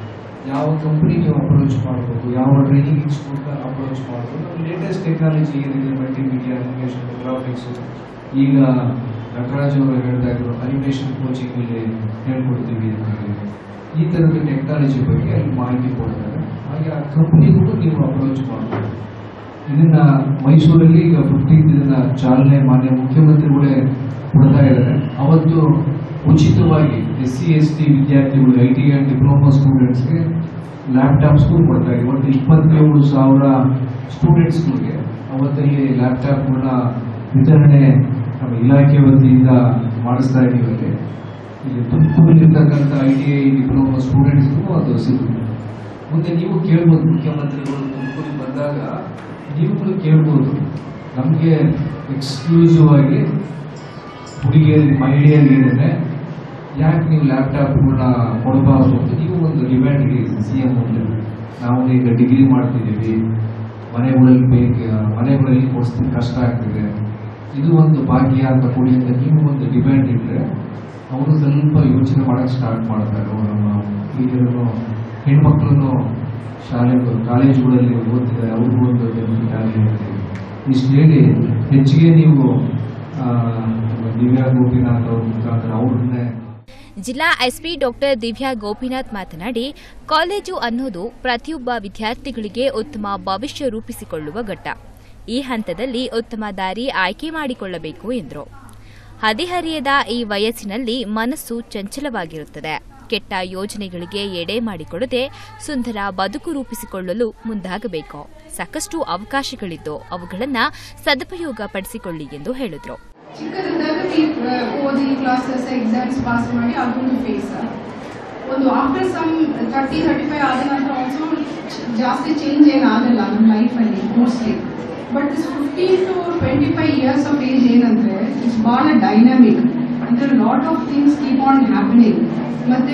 ಯಾವ ಕಂಪ್ನಿ ನೀವು ಅಪ್ರೋಚ್ ಮಾಡ್ಬೋದು ಯಾವ ಟ್ರೈನಿಂಗ್ ಇನ್ಸ್ಟಿಟ್ಯೂಟ್ ಅಪ್ರೋಚ್ ಮಾಡ್ಬೋದು ಲೇಟೆಸ್ಟ್ ಟೆಕ್ನಾಲಜಿ ಏನಿದೆ ಮಲ್ಟಿಮೀಡಿಯಾ ಅನಿಮೇಷನ್ ಗ್ರಾಫಿಕ್ಸು ಈಗ ನಟರಾಜ್ ಅವರು ಹೇಳ್ತಾ ಇದ್ರು ಅನಿಮೇಷನ್ ಕೋಚಿಂಗ್ ಇಲ್ಲಿ ಹೇಳ್ಕೊಡ್ತೀವಿ ಅಂತ ಹೇಳಿ ಈ ಥರದ ಟೆಕ್ನಾಲಜಿ ಬಗ್ಗೆ ಅಲ್ಲಿ ಮಾಹಿತಿ ಕೊಡ್ತಾರೆ ಹಾಗೆ ಆ ಕಂಪ್ನಿಗೂ ನೀವು ಅಪ್ರೋಚ್ ಮಾಡ್ಬೋದು ಇದನ್ನ ಮೈಸೂರಲ್ಲಿ ಈಗ ಫಿಫ್ಟೀನ್ ಇದನ್ನ ಚಾಲನೆ ಮಾನ್ಯ ಮುಖ್ಯಮಂತ್ರಿಗಳೇ ಕೊಡ್ತಾ ಇದ್ದಾರೆ ಅವತ್ತು ಉಚಿತವಾಗಿ ಎಸ್ ಸಿ ಎಸ್ ಟಿ ವಿದ್ಯಾರ್ಥಿಗಳು ಐ ಟಿ ಆ್ಯಂಡ್ ಡಿಪ್ಲೊಮಾ ಸ್ಟೂಡೆಂಟ್ಸ್ಗೆ ಲ್ಯಾಪ್ಟಾಪ್ಸ್ಗೂ ಕೊಡ್ತಾ ಇದ್ದೀವಿ ಒಟ್ಟು ಇಪ್ಪತ್ತೇಳು ಸಾವಿರ ಸ್ಟೂಡೆಂಟ್ಸ್ಗಳಿಗೆ ಅವತ್ತಲ್ಲಿ ಲ್ಯಾಪ್ಟಾಪ್ಗಳನ್ನ ವಿತರಣೆ ನಮ್ಮ ಇಲಾಖೆ ವತಿಯಿಂದ ಮಾಡಿಸ್ತಾ ಇದ್ದೀವಿ ಅಲ್ಲಿ ಇಲ್ಲಿ ತುಮಕೂರಿರ್ತಕ್ಕಂಥ ಐ ಟಿ ಐ ಡಿಪ್ಲೊಮಾ ಸ್ಟೂಡೆಂಟ್ಸ್ಗೂ ಅದು ಸಿಗುತ್ತೆ ಮುಂದೆ ನೀವು ಕೇಳ್ಬೋದು ಮುಖ್ಯಮಂತ್ರಿಗಳು ತುಮಕೂರಿಗೆ ಬಂದಾಗ ನೀವುಗಳು ಕೇಳ್ಬೋದು ನಮಗೆ ಎಕ್ಸ್ಕ್ಲೂಸಿವ್ ಆಗಿ ಹುಡುಗಿಯರಿಗೆ ಮಹಿಳೆಯರಿಗೆ ಏನಿದೆ ಯಾಕೆ ನೀವು ಲ್ಯಾಪ್ಟಾಪ್ಗಳನ್ನ ಕೊಡಬಾರ್ದು ಅಂತ ನೀವು ಒಂದು ಡಿಮ್ಯಾಂಡ್ ಇಡಿ ಸಿ ಎಂ ಮುಂದೆ ನಾವು ಈಗ ಡಿಗ್ರಿ ಮಾಡ್ತಿದ್ದೀವಿ ಮನೆಗಳಲ್ಲಿ ಬೇಕು ಮನೆಗಳಲ್ಲಿ ಕೊಡಿಸ್ಲಿಕ್ಕೆ ಕಷ್ಟ ಆಗ್ತಿದೆ ಇದು ಒಂದು ಭಾಗ್ಯ ಅಂತ ಕೊಡಿ ಅಂತ ನೀವು ಒಂದು ಡಿಮ್ಯಾಂಡ್ ಇಟ್ಟರೆ ಅವರು ಸ್ವಲ್ಪ ಯೋಚನೆ ಮಾಡಕ್ಕೆ ಸ್ಟಾರ್ಟ್ ಮಾಡ್ತಾರೆ ಅವ್ರು ನಮ್ಮ ಈಗಿರೋ ಹೆಣ್ಮಕ್ಳನ್ನು ಶಾಲೆ ಕಾಲೇಜುಗಳಲ್ಲಿ ಓದ್ತಿದ್ದಾರೆ ಅವ್ರಿಗೂ ಒಂದು ಬೆನಿಫಿಟ್ ಆಗಲಿ ಅಂತೇಳಿ ಇಷ್ಟು ಹೇಳಿ ಹೆಚ್ಚಿಗೆ ನೀವು ಆ, ದಿವ್ಯಾ ಗೋಪಿನಾಥ್ ಅವ್ರ ಮುಖಾಂತರ ಅವ್ರನ್ನೇ ಜಿಲ್ಲಾ ಎಸ್ಪಿ ಡಾಕ್ಟರ್ ದಿವ್ಯಾ ಗೋಪಿನಾಥ್ ಮಾತನಾಡಿ ಕಾಲೇಜು ಅನ್ನೋದು ಪ್ರತಿಯೊಬ್ಬ ವಿದ್ಯಾರ್ಥಿಗಳಿಗೆ ಉತ್ತಮ ಭವಿಷ್ಯ ರೂಪಿಸಿಕೊಳ್ಳುವ ಘಟ್ಟ ಈ ಹಂತದಲ್ಲಿ ಉತ್ತಮ ದಾರಿ ಆಯ್ಕೆ ಮಾಡಿಕೊಳ್ಳಬೇಕು ಎಂದರು ಹದಿಹರಿಯದ ಈ ವಯಸ್ಸಿನಲ್ಲಿ ಮನಸ್ಸು ಚಂಚಲವಾಗಿರುತ್ತದೆ ಕೆಟ್ಟ ಯೋಜನೆಗಳಿಗೆ ಎಡೆ ಮಾಡಿಕೊಡದೆ ಸುಂದರ ಬದುಕು ರೂಪಿಸಿಕೊಳ್ಳಲು ಮುಂದಾಗಬೇಕು ಸಾಕಷ್ಟು ಅವಕಾಶಗಳಿದ್ದು ಅವುಗಳನ್ನು ಸದುಪಯೋಗ ಪಡಿಸಿಕೊಳ್ಳಿ ಎಂದು ಹೇಳಿದರು ಚಿಕ್ಕದಿದ್ದಾಗ ನೀವು ಓದಿ ಕ್ಲಾಸಸ್ ಎಕ್ಸಾಮ್ಸ್ ಪಾಸ್ ಮಾಡಿ ಅದೊಂದು ಫೇಸ್ ಒಂದು after some thirty thirty five ಆದ ನಂತರ ಆಲ್ಸೋ ಜಾಸ್ತಿ ಚೇಂಜ್ ಏನಾಗಲ್ಲ ನಮ್ಮ ಲೈಫಲ್ಲಿ mostly but this fifteen to twenty five years of age ಏನಂದ್ರೆ ಇಟ್ಸ್ ಭಾಳ ಡೈನಾಮಿಕ್ ಅಂದ್ರೆ lot of things keep on happening ಮತ್ತೆ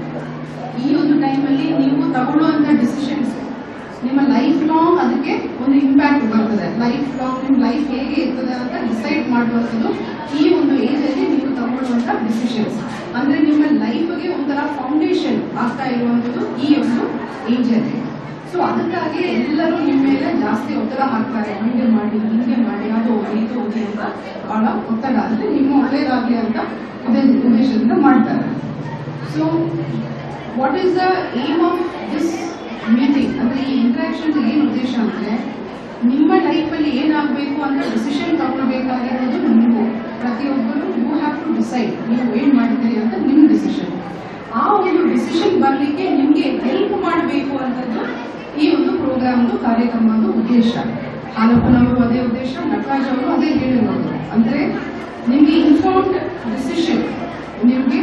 ಈ ಒಂದು ಟೈಮಲ್ಲಿ ನೀವು ತಗೊಳ್ಳುವಂತ ಡಿಸಿಷನ್ಸ್ ನಿಮ್ಮ ಲೈಫ್ ಲಾಂಗ್ ಅದಕ್ಕೆ ಒಂದು ಇಂಪ್ಯಾಕ್ಟ್ ಬರ್ತದೆ ಲೈಫ್ ಲಾಂಗ್ ನಿಮ್ಮ ಲೈಫ್ ಹೇಗೆ ಇರ್ತದೆ ಅಂತ ಡಿಸೈಡ್ ಮಾಡುವಂಥದ್ದು ಈ ಒಂದು ಏಜ್ ಅಲ್ಲಿ ನೀವು ತಗೊಳ್ಳುವಂತ ಡಿಸಿಷನ್ಸ್ ಅಂದ್ರೆ ನಿಮ್ಮ ಲೈಫ್ಗೆ ಒಂಥರ ಫೌಂಡೇಶನ್ ಆಗ್ತಾ ಇರುವಂಥದ್ದು ಈ ಒಂದು ಏಜ್ ಅಲ್ಲಿ ಸೊ ಅದಕ್ಕಾಗಿ ಎಲ್ಲರೂ ನಿಮ್ಮ ಮೇಲೆ ಜಾಸ್ತಿ ಒತ್ತಡ ಹಾಕ್ತಾರೆ ಹೀಗೆ ಮಾಡಿ ಹಿಂಗೆ ಮಾಡಿ ಅದು ಓದಿ ಇದು ಓದಿ ಅಂತ ಬಹಳ ಒತ್ತಡ ಅಂದ್ರೆ ನಿಮ್ಮ ಒಳ್ಳೇದಾಗ್ಲಿ ಅಂತ ಉದ್ದೇಶ- ಉದ್ದೇಶದಿಂದ ಮಾಡ್ತಾರೆ so what is the aim of this meeting ಅಂದ್ರೆ ಈ ಇಂಟ್ರಾಕ್ಷನ್ ಏನು ಉದ್ದೇಶ ಅಂದ್ರೆ ನಿಮ್ಮ ಲೈಫಲ್ಲಿ ಏನಾಗಬೇಕು ಅಂತ ಡಿಸಿಷನ್ ತಗೊಳ್ಬೇಕಾಗಿರೋದು ನೀವು ಪ್ರತಿಯೊಬ್ಬರು ಯು ಹ್ಯಾವ್ ಟು ಡಿಸೈಡ್ ನೀವು ಏನ್ ಮಾಡ್ತೀರಿ ಅಂತ ನಿಮ್ಮ ಡಿಸಿಷನ್ ಆ ಒಂದು ಡಿಸಿಷನ್ ಬರಲಿಕ್ಕೆ ನಿಮಗೆ ಹೆಲ್ಪ್ ಮಾಡಬೇಕು ಅಂತದ್ದು ಈ ಒಂದು ಪ್ರೋಗ್ರಾಮ್ದು ಕಾರ್ಯಕ್ರಮದ ಉದ್ದೇಶ ಹಾಲಪ್ಪನವರು ಅದೇ ಉದ್ದೇಶ ನಟರಾಜ್ ಅವರು ಅದೇ ಹೇಳಿರೋದು ಅಂದ್ರೆ ನಿಮಗೆ ಇನ್ಫಾರ್ಮ್ಡ್ ಡಿಸಿಷನ್ ನಿಮಗೆ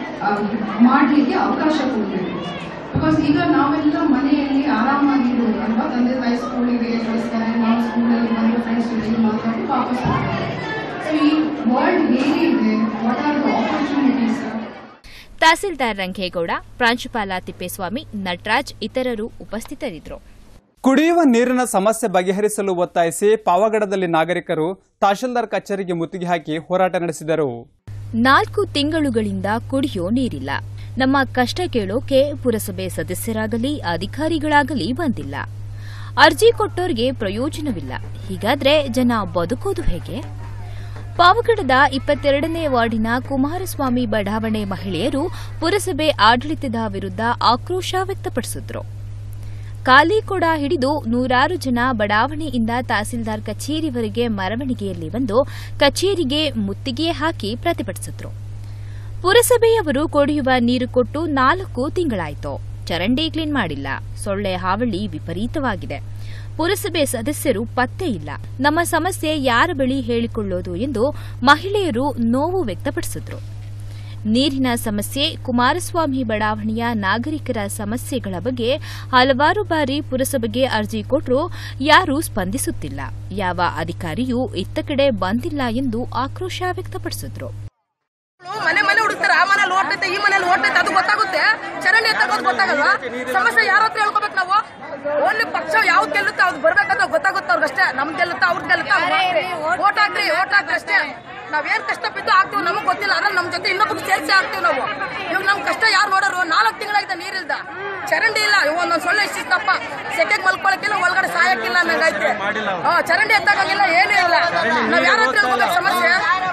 ಮಾಡಲಿಕ್ಕೆ ಅವಕಾಶ ಕೊಡಬೇಕು ಬಿಕಾಸ್ ಈಗ ನಾವೆಲ್ಲ ಮನೆಯಲ್ಲಿ ಆರಾಮಾಗಿರೋದು ಅಲ್ವಾ ತಂದೆ ತಾಯಿ ಸ್ಕೂಲಿಗೆ ಕಳಿಸ್ತಾರೆ ನಾವು ಸ್ಕೂಲಲ್ಲಿ ಬಂದು ಫ್ರೆಂಡ್ಸ್ ಜೊತೆಗೆ ಮಾತಾಡಿ ವಾಪಸ್ ಬರ್ತಾರೆ ಸೊ ಈ ವರ್ಲ್ಡ್ ಹೇಗೆ ಇದೆ what are the opportunities tahsildar Rangegowda ಪ್ರಾಂಶುಪಾಲ ತಿಪ್ಪೇಸ್ವಾಮಿ ನಟರಾಜ್ ಇತರರು ಉಪಸ್ಥಿತರಿದ್ದರು ಕುಡಿಯುವ ನೀರಿನ ಸಮಸ್ಯೆ ಬಗೆಹರಿಸಲು ಒತ್ತಾಯಿಸಿ ಪಾವಗಡದಲ್ಲಿ ನಾಗರಿಕರು ತಹಶೀಲ್ದಾರ್ ಕಚೇರಿಗೆ ಮುತ್ತಿಗೆ ಹಾಕಿ ಹೋರಾಟ ನಡೆಸಿದರು ನಾಲ್ಕು ತಿಂಗಳುಗಳಿಂದ ಕುಡಿಯೋ ನೀರಿಲ್ಲ ನಮ್ಮ ಕಷ್ಟ ಕೇಳೋಕೆ ಪುರಸಭೆ ಸದಸ್ಯರಾಗಲಿ ಅಧಿಕಾರಿಗಳಾಗಲಿ ಬಂದಿಲ್ಲ ಅರ್ಜಿ ಕೊಟ್ಟೋರ್ಗೆ ಪ್ರಯೋಜನವಿಲ್ಲ ಹೀಗಾದ್ರೆ ಜನ ಬದುಕೋದು ಹೇಗೆ ಪಾವಗಡದ ಇಪ್ಪತ್ತೆರಡನೇ ವಾರ್ಡಿನ ಕುಮಾರಸ್ವಾಮಿ ಬಡಾವಣೆ ಮಹಿಳೆಯರು ಪುರಸಭೆ ಆಡಳಿತದ ವಿರುದ್ಧ ಆಕ್ರೋಶ ವ್ಯಕ್ತಪಡಿಸಿದ್ರು ಖಾಲಿ ಕೊಡ ಹಿಡಿದು ನೂರಾರು ಜನ ಬಡಾವಣೆಯಿಂದ ತಹಸೀಲ್ದಾರ್ ಕಚೇರಿವರೆಗೆ ಮೆರವಣಿಗೆಯಲ್ಲಿ ಬಂದು ಕಚೇರಿಗೆ ಮುತ್ತಿಗೆ ಹಾಕಿ ಪ್ರತಿಭಟಿಸಿದ್ರು ಪುರಸಭೆಯವರು ಕುಡಿಯುವ ನೀರು ಕೊಟ್ಟು ನಾಲ್ಕು ತಿಂಗಳಾಯಿತು ಚರಂಡಿ ಕ್ಲೀನ್ ಮಾಡಿಲ್ಲ ಸೊಳ್ಳೆ ಹಾವಳಿ ವಿಪರೀತವಾಗಿದೆ ಪುರಸಭೆ ಸದಸ್ಯರು ಪತ್ತೆ ಇಲ್ಲ ನಮ್ಮ ಸಮಸ್ಯೆ ಯಾರ ಬಳಿ ಹೇಳಿಕೊಳ್ಳೋದು ಎಂದು ಮಹಿಳೆಯರು ನೋವು ವ್ಯಕ್ತಪಡಿಸಿದ್ರು ನೀರಿನ ಸಮಸ್ಯೆ ಕುಮಾರಸ್ವಾಮಿ ಬಡಾವಣೆಯ ನಾಗರಿಕರ ಸಮಸ್ಯೆಗಳ ಬಗ್ಗೆ ಹಲವಾರು ಬಾರಿ ಪುರಸಭೆಗೆ ಅರ್ಜಿ ಕೊಟ್ಟರೂ ಯಾರೂ ಸ್ಪಂದಿಸುತ್ತಿಲ್ಲ ಯಾವ ಅಧಿಕಾರಿಯೂ ಇತ್ತ ಕಡೆ ಬಂದಿಲ್ಲ ಎಂದು ಆಕ್ರೋಶ ವ್ಯಕ್ತಪಡಿಸಿದ್ರು ಮನೆ ಮನೆ ಹುಡುಕ್ತಾರೆ ಆ ಮನೇಲಿ ಓಡ್ತೈತೆ ಈ ಮನೇಲಿ ಓಡ್ತೈತೆ ಅದು ಗೊತ್ತಾಗುತ್ತೆ ಚರಂಡಿ ಎತ್ತಕೋದು ಗೊತ್ತಾಗಲ್ವಾ ಸಮಸ್ಯೆ ಯಾರ ಹತ್ರ ಹೇಳ್ಕೋಬೇಕು ನಾವು ಓನ್ಲಿ ಪಕ್ಷ ಯಾವ್ದು ಗೆಲ್ಲುತ್ತೆ ಅವ್ದು ಬರ್ಬೇಕಂತ ಗೊತ್ತಾಗುತ್ತೆ ಅವ್ರಿಗಷ್ಟೇ ನಮ್ದು ಗೆಲ್ಲುತ್ತಾ ಅವ್ರದ್ದು ಗೆಲ್ಲುತ್ತಾ ಓಟ್ ಹಾಕ್ರಿ ಓಟ್ ಹಾಕ್ರಿ ಅಷ್ಟೇ ನಾವೇನ್ ಕಷ್ಟ ಬಿದ್ದು ಆಗ್ತೀವಿ ನಮಗೆ ಗೊತ್ತಿಲ್ಲ ಅದ್ರಲ್ಲಿ ನಮ್ ಜೊತೆ ಇನ್ನೊಬ್ಬರು ಸೇರಿಸಿ ಆಗ್ತೀವಿ ನಾವು ಇವಾಗ ನಮ್ ಕಷ್ಟ ಯಾರು ನೋಡೋರು ನಾಲ್ಕು ತಿಂಗಳಾಯ್ತು ನೀರಿಲ್ದ ಚರಂಡಿ ಇಲ್ಲ ಇವ್ ಒಂದೊಂದ್ ಸೊಳ್ಳೆ ಇಷ್ಟಿಷ್ಟಪ್ಪ ಸೆಕೆಗೆ ಮಲ್ಕೊಳಕ್ಕಿಲ್ಲ ಒಳಗಡೆ ಸಾಯಕ್ಕಿಲ್ಲ ಅನ್ನಂಗೈತೆ ಹಾ ಚರಂಡಿ ಎತ್ತಾಗಂಗಿಲ್ಲ ಏನೂ ಇಲ್ಲ ನಾವ್ ಯಾರ ಹತ್ರ ಹೇಳ್ಕೋಬೇಕು ಸಮಸ್ಯೆ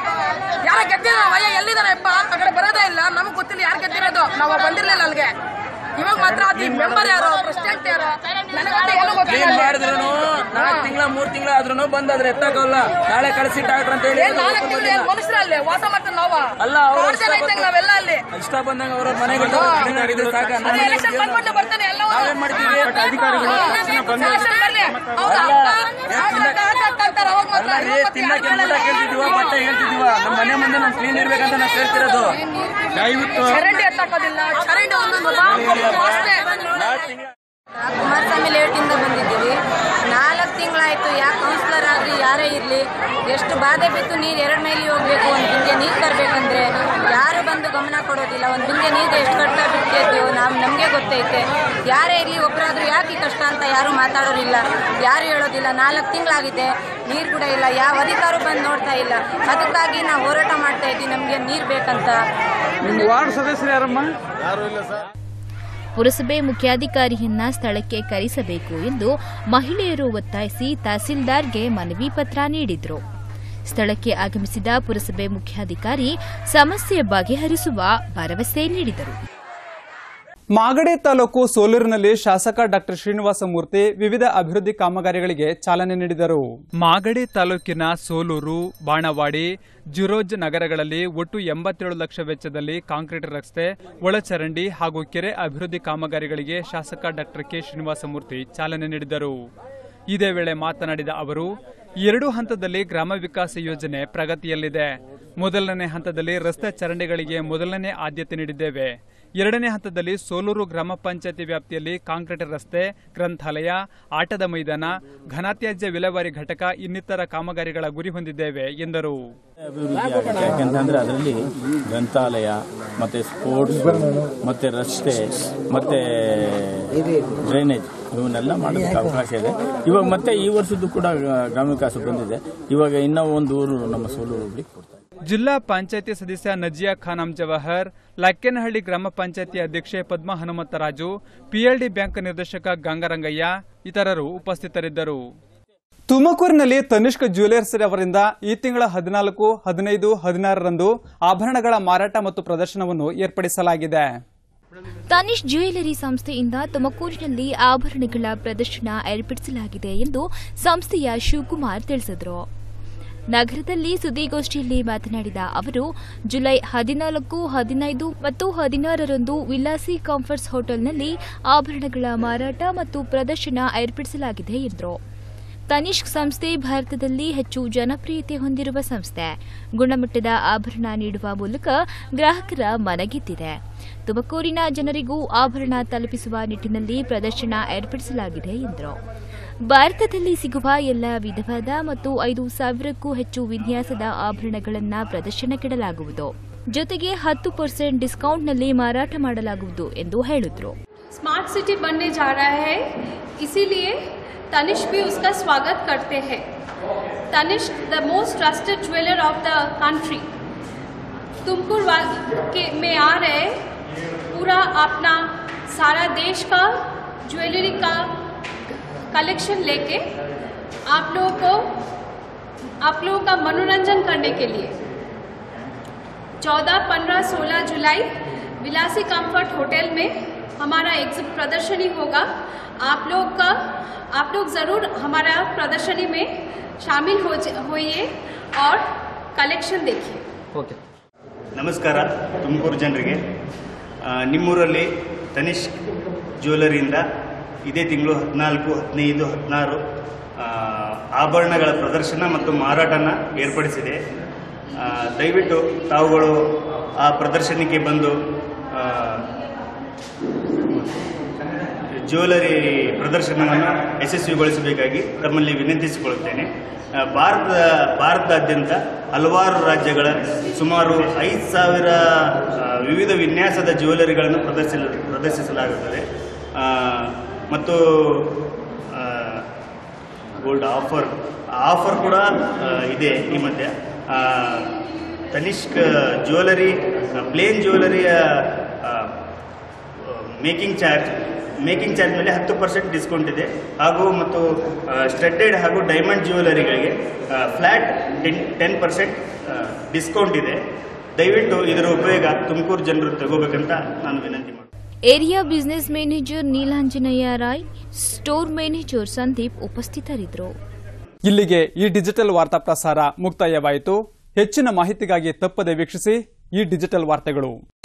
ಯಾರ ಗೆದ್ದಿರೋ ಅಯ್ಯ ಎಲ್ಲಿದಾರಪ್ಪ ಆ ಕಡೆ ಬರೋದೇ ಇಲ್ಲ ನಮ್ಗೆ ಗೊತ್ತಿಲ್ಲ ಯಾರು ಗೆದ್ದಿರೋದು ನಾವು ಬಂದಿರ್ಲಿಲ್ಲ ಅಲ್ಲಿಗೆ ಇವಾಗ ಮಾತ್ರ ಅದು ಮೆಂಬರ್ ಯಾರು ಪ್ರೆಸಿಡೆಂಟ್ ಯಾರು ನನಗಂತೂ ಏನೂ ಗೊತ್ತಿಲ್ಲ ಕ್ಲೀನ್ ಮಾಡಿದ್ರು ನಾಲ್ಕು ತಿಂಗಳ ಮೂರ್ ತಿಂಗಳ ಆದ್ರೂ ಬಂದಾದ್ರೆ ಎತ್ತಕ್ಕಲ್ಲ ನಾಳೆ ಕಳಿಸಿ ಡಾಕ್ಟರ್ ಅಂತ ಹೇಳಿ ಏನ್ ನಾಲ್ಕು ತಿಂಗಳು ಏನ್ ಮನುಷ್ಯರ ಅಲ್ಲಿ ವಾಸ ಮಾಡ್ತೀವಿ ನಾವ ಅಲ್ಲ, ಅವ್ರು ಕಾಡ್ ಜನ ಇದ್ದಂಗೆ ನಾವೆಲ್ಲ ಅಲ್ಲಿ ಇಷ್ಟ ಬಂದಂಗ ಅವ್ರ ಮನೆಗಳು ಕ್ಲೀನ್ ಆಗಿದ್ರೆ ಸಾಕ ನಮ್ಮ ಅದೇ ಮನೆಗೆ ಎಲೆಕ್ಷನ್ ಬಂದ್ಬಿಟ್ಟು ಬರ್ತಾನೆ ಎಲ್ಲ ನಾವೇನ್ ಮಾಡ್ತೀವಿ ಎಲೆಕ್ಷನ್ ಬರ್ಲಿ ಹೌದಾ ಅಂತಾರೆ ಅವಾಗ ಮಾತ್ರ ಅಲ್ಲ ರೀ ತಿನ್ನಕ್ಕೆ ಊಟ ಕೇಳ್ತಿದೀವ ಬಟ್ಟೆ ಹೇಳ್ತಿದೀವ ನಮ್ಮ ಮನೆ ಮುಂದೆ ನಾವು ಕ್ಲೀನ್ ಇರ್ಬೇಕಂತ ನಾವು ಕೇಳ್ತಿರೋದು ದಯವಿಟ್ಟು ಚರಂಡಿ ಎತ್ತಾಕೋದಿಲ್ಲ ಚರಂಡಿ ಒಂದೊಂದು ಬಾಂಬ್ ಅಷ್ಟೇ ಕುಮಾರಸ್ವಾಮಿ ಲೇಟಿಂದ ಬಂದಿದ್ದೀವಿ ನಾಲ್ಕು ತಿಂಗಳಾಯ್ತು ಯಾಕೆ ಕೌನ್ಸಿಲರ್ ಆಗಲಿ ಯಾರೇ ಇರಲಿ ಎಷ್ಟು ಬಾಧೆ ಬಿತ್ತು ನೀರು ಎರಡು ಮೈಲಿ ಹೋಗ್ಬೇಕು ಒಂದು ಬಿಂಗೆ ನೀರು ತರಬೇಕಂದ್ರೆ ಯಾರು ಬಂದು ಗಮನ ಕೊಡೋದಿಲ್ಲ ಒಂದು ಬಿಂಗೆ ನೀರಿಗೆ ಎಷ್ಟು ಕಷ್ಟ ಬಿಟ್ಟಿದ್ದೀವಿ ನಾವು ನಮಗೆ ಗೊತ್ತೈತೆ ಯಾರೇ ಇರಲಿ ಒಬ್ಬರಾದ್ರೂ ಯಾಕೆ ಈ ಕಷ್ಟ ಅಂತ ಯಾರು ಮಾತಾಡೋರಿಲ್ಲ ಯಾರು ಹೇಳೋದಿಲ್ಲ ನಾಲ್ಕು ತಿಂಗಳಾಗಿದೆ ನೀರು ಕೂಡ ಇಲ್ಲ ಯಾವ ಅಧಿಕಾರು ಬಂದು ನೋಡ್ತಾ ಇಲ್ಲ ಅದಕ್ಕಾಗಿ ನಾವು ಹೋರಾಟ ಮಾಡ್ತಾ ಇದ್ದೀವಿ ನಮಗೆ ನೀರು ಬೇಕಂತ ನಿಮ್ಮ ವಾರ್ಡ್ ಸದಸ್ಯರು ಯಾರಮ್ಮ ಯಾರು ಇಲ್ಲ ಸರ್ ಪುರಸಭೆ ಮುಖ್ಯಾಧಿಕಾರಿಯನ್ನ ಸ್ಥಳಕ್ಕೆ ಕರೆಸಬೇಕು ಎಂದು ಮಹಿಳೆಯರು ಒತ್ತಾಯಿಸಿ ತಹಸೀಲ್ದಾರ್ಗೆ ಮನವಿ ಪತ್ರ ನೀಡಿದ್ರು ಸ್ಥಳಕ್ಕೆ ಆಗಮಿಸಿದ ಪುರಸಭೆ ಮುಖ್ಯಾಧಿಕಾರಿ ಸಮಸ್ಯೆ ಬಗೆಹರಿಸುವ ಭರವಸೆ ನೀಡಿದರು ಮಾಗಡಿ ತಾಲೂಕು ಸೋಲೂರಿನಲ್ಲಿ ಶಾಸಕ ಡಾಕ್ಟರ್ ಶ್ರೀನಿವಾಸ ಮೂರ್ತಿ ವಿವಿಧ ಅಭಿವೃದ್ಧಿ ಕಾಮಗಾರಿಗಳಿಗೆ ಚಾಲನೆ ನೀಡಿದರು ಮಾಗಡಿ ತಾಲೂಕಿನ ಸೋಲೂರು ಬಾಣವಾಡಿ ಜುರೋಜ್ ನಗರಗಳಲ್ಲಿ ಒಟ್ಟು ಎಂಬತ್ತೇಳು ಲಕ್ಷ ವೆಚ್ಚದಲ್ಲಿ ಕಾಂಕ್ರೀಟ್ ರಸ್ತೆ ಒಳಚರಂಡಿ ಹಾಗೂ ಕೆರೆ ಅಭಿವೃದ್ಧಿ ಕಾಮಗಾರಿಗಳಿಗೆ ಶಾಸಕ ಡಾಕ್ಟರ್ ಕೆ ಶ್ರೀನಿವಾಸ ಮೂರ್ತಿ ಚಾಲನೆ ನೀಡಿದರು ಇದೇ ವೇಳೆ ಮಾತನಾಡಿದ ಅವರು ಎರಡು ಹಂತದಲ್ಲಿ ಗ್ರಾಮ ವಿಕಾಸ ಯೋಜನೆ ಪ್ರಗತಿಯಲ್ಲಿದೆ ಮೊದಲನೇ ಹಂತದಲ್ಲಿ ರಸ್ತೆ ಚರಂಡಿಗಳಿಗೆ ಮೊದಲನೇ ಆದ್ಯತೆ ನೀಡಿದ್ದೇವೆ ಎರಡನೇ ಹಂತದಲ್ಲಿ ಸೋಲೂರು ಗ್ರಾಮ ಪಂಚಾಯತಿ ವ್ಯಾಪ್ತಿಯಲ್ಲಿ ಕಾಂಕ್ರೀಟ್ ರಸ್ತೆ ಗ್ರಂಥಾಲಯ ಆಟದ ಮೈದಾನ ಘನತ್ಯಾಜ್ಯ ವಿಲೇವಾರಿ ಘಟಕ ಇನ್ನಿತರ ಕಾಮಗಾರಿಗಳ ಗುರಿ ಹೊಂದಿದ್ದೇವೆ ಎಂದರು ಅಭಿವೃದ್ಧಿ ಆಗುತ್ತೆ ಯಾಕೆಂತಂದ್ರೆ ಅದರಲ್ಲಿ ಗ್ರಂಥಾಲಯ ಮತ್ತೆ ಸ್ಪೋರ್ಟ್ಸ್ ಮತ್ತೆ ರಸ್ತೆ ಮತ್ತೆ ಡ್ರೈನೇಜ್ ಇವನ್ನೆಲ್ಲ ಮಾಡೋದಕ್ಕೆ ಅವಕಾಶ ಇದೆ ಇವಾಗ ಮತ್ತೆ ಈ ವರ್ಷದ್ದು ಕೂಡ ಗ್ರಾಮ ವಿಕಾಸ ಬಂದಿದೆ ಇವಾಗ ಇನ್ನೂ ಒಂದು ಊರು ನಮ್ಮ ಸೋಲೂರು ಹೋಗ್ಲಿಕ್ಕೆ ಕೊಡ್ತಾರೆ ಜಿಲ್ಲಾ ಪಂಚಾಯತಿ ಸದಸ್ಯ ನಜಿಯಾ ಖಾನಂ ಜವಾಹರ್ ಲಕ್ಕೇನಹಳ್ಳಿ ಗ್ರಾಮ ಪಂಚಾಯತಿ ಅಧ್ಯಕ್ಷೆ ಪದ್ಮ ಹನುಮಂತರಾಜು ಪಿಎಲ್ಡಿ ಬ್ಯಾಂಕ್ ನಿರ್ದೇಶಕ ಗಂಗಾರಂಗಯ್ಯ ಇತರರು ಉಪಸ್ಥಿತರಿದ್ದರು ತುಮಕೂರಿನಲ್ಲಿ ತನಿಷ್ಕ್ ಜ್ಯುವೆಲರ್ಸ್ ಅವರಿಂದ ಈ ತಿಂಗಳ ಹದಿನಾಲ್ಕು ಹದಿನೈದು ಹದಿನಾರರಂದು ಆಭರಣಗಳ ಮಾರಾಟ ಮತ್ತು ಪ್ರದರ್ಶನವನ್ನು ಏರ್ಪಡಿಸಲಾಗಿದೆ ತನಿಷ್ ಜ್ಯುವೆಲರಿ ಸಂಸ್ಥೆಯಿಂದ ತುಮಕೂರಿನಲ್ಲಿ ಆಭರಣಗಳ ಪ್ರದರ್ಶನ ಏರ್ಪಡಿಸಲಾಗಿದೆ ಎಂದು ಸಂಸ್ಥೆಯ ಶಿವಕುಮಾರ್ ತಿಳಿಸಿದರು ನಗರದಲ್ಲಿ ಸುದ್ದಿಗೋಷ್ಠಿಯಲ್ಲಿ ಮಾತನಾಡಿದ ಅವರು ಜುಲೈ ಹದಿನಾಲ್ಕು ಹದಿನೈದು ಮತ್ತು ಹದಿನಾರರಂದು ವಿಲಾಸಿ ಕಂಫರ್ಟ್ಸ್ ಹೋಟೆಲ್ನಲ್ಲಿ ಆಭರಣಗಳ ಮಾರಾಟ ಮತ್ತು ಪ್ರದರ್ಶನ ಏರ್ಪಡಿಸಲಾಗಿದೆ ಎಂದರು ತನಿಷ್ಕ್ ಸಂಸ್ಥೆ ಭಾರತದಲ್ಲಿ ಹೆಚ್ಚು ಜನಪ್ರಿಯತೆ ಹೊಂದಿರುವ ಸಂಸ್ಥೆ ಗುಣಮಟ್ಟದ ಆಭರಣ ನೀಡುವ ಮೂಲಕ ಗ್ರಾಹಕರ ಮನಗೆದ್ದಿದೆ ತುಮಕೂರಿನ ಜನರಿಗೂ ಆಭರಣ ತಲುಪಿಸುವ ನಿಟ್ಟಿನಲ್ಲಿ ಪ್ರದರ್ಶನ ಏರ್ಪಡಿಸಲಾಗಿದೆ ಎಂದರು ಭಾರತದಲ್ಲಿ ಸಿಗುವ ಎಲ್ಲ ವಿಧವಾದ ಮತ್ತು ಐದು ಸಾವಿರಕ್ಕೂ ಹೆಚ್ಚು ವಿನ್ಯಾಸದ ಆಭರಣಗಳನ್ನು ಪ್ರದರ್ಶನಕ್ಕಿಡಲಾಗುವುದು ಜೊತೆಗೆ ಹತ್ತು ಪರ್ಸೆಂಟ್ ಡಿಸ್ಕೌಂಟ್ನಲ್ಲಿ ಮಾರಾಟ ಮಾಡಲಾಗುವುದು ಎಂದು ಹೇಳಿದರು स्मार्ट सिटी बनने जा रहा है इसीलिए तनिष्क भी उसका स्वागत करते हैं Tanishq the most trusted jeweller of the country Tumkur वा- के में आ रहे पूरा अपना सारा देश का ज्वेलरी का कलेक्शन लेके आप लोगों को आप लोगों का मनोरंजन करने के लिए 14, 15, 16 जुलाई विलासी कंफर्ट होटल में हमारा एग्जिट प्रदर्शनी होगा आप लोग का आप लोग ज़रूर हमारा प्रदर्शनी में शामिल हो ज- होइए और कलेक्शन देखिए ಓಕೆ ನಮಸ್ಕಾರ ತುಮಕೂರು ಜನರಿಗೆ ಆ, ನಿಮ್ಮೂರಲ್ಲಿ ತನಿಷ್ಕ್ ಜ್ಯುವೆಲರಿಯಿಂದ ಇದೇ ತಿಂಗಳು ಹದಿನಾಲ್ಕು ಹದಿನೈದು ಹದಿನಾರು ಆ, ಆಭರಣಗಳ ಪ್ರದರ್ಶನ ಮತ್ತು ಮಾರಾಟನ ಏರ್ಪಡಿಸಿದೆ ಆ, ದಯವಿಟ್ಟು ತಾವುಗಳು ಆ ಪ್ರದರ್ಶನಕ್ಕೆ ಬಂದು ಆ, ಜ್ಯುವೆಲರಿ ಪ್ರದರ್ಶನವನ್ನು ಯಶಸ್ವಿಗೊಳಿಸಬೇಕಾಗಿ ತಮ್ಮಲ್ಲಿ ವಿನಂತಿಸಿಕೊಳ್ಳುತ್ತೇನೆ ಆ, ಭಾರತ ಭಾರತದಾದ್ಯಂತ ಹಲವಾರು ರಾಜ್ಯಗಳ ಸುಮಾರು ಐದು ಸಾವಿರ ಆ, ವಿವಿಧ ವಿನ್ಯಾಸದ ಜ್ಯುವೆಲರಿಗಳನ್ನು ಪ್ರದರ್ಶಿಸ ಪ್ರದರ್ಶಿಸಲಾಗುತ್ತದೆ ಆ, ಮತ್ತು ಗೋಲ್ಡ್ ಆಫರ್ ಆಫರ್ ಕೂಡ ಆ, ಇದೆ ಈ ಮಧ್ಯೆ ಆ, ತನಿಷ್ಕ್ ಜ್ಯುವೆಲರಿ ಪ್ಲೇನ್ ಜ್ಯುವೆಲರಿಯ ಮೇಕಿಂಗ್ ಚಾರ್ಜ್ ಮೇಕಿಂಗ್ ಚಾರ್ಜ್ ಮೇಲೆ ಹತ್ತು ಪರ್ಸೆಂಟ್ ಡಿಸ್ಕೌಂಟ್ ಇದೆ ಹಾಗೂ ಮತ್ತು ಸ್ಟಡ್ಡೆಡ್ ಹಾಗೂ ಡೈಮಂಡ್ ಜ್ಯುವೆಲರಿಗಳಿಗೆ flat ten ten percent discount ಇದೆ ದಯವಿಟ್ಟು ಇದರ ಉಪಯೋಗ ತುಮಕೂರು ಜನರು ತಗೋಬೇಕಂತ ನಾನು ವಿನಂತಿ ಮಾಡ್ತೀನಿ area business manager Neelanjaneya Roy store manager Sandeep ಉಪಸ್ಥಿತರಿದ್ದರು ಇಲ್ಲಿಗೆ ಈ ಡಿಜಿಟಲ್ ವಾರ್ತಾ ಪ್ರಸಾರ ಮುಕ್ತಾಯವಾಯಿತು ಹೆಚ್ಚಿನ ಮಾಹಿತಿಗಾಗಿ ತಪ್ಪದೆ ವೀಕ್ಷಿಸಿ ಈ ಡಿಜಿಟಲ್ ವಾರ್ತೆಗಳು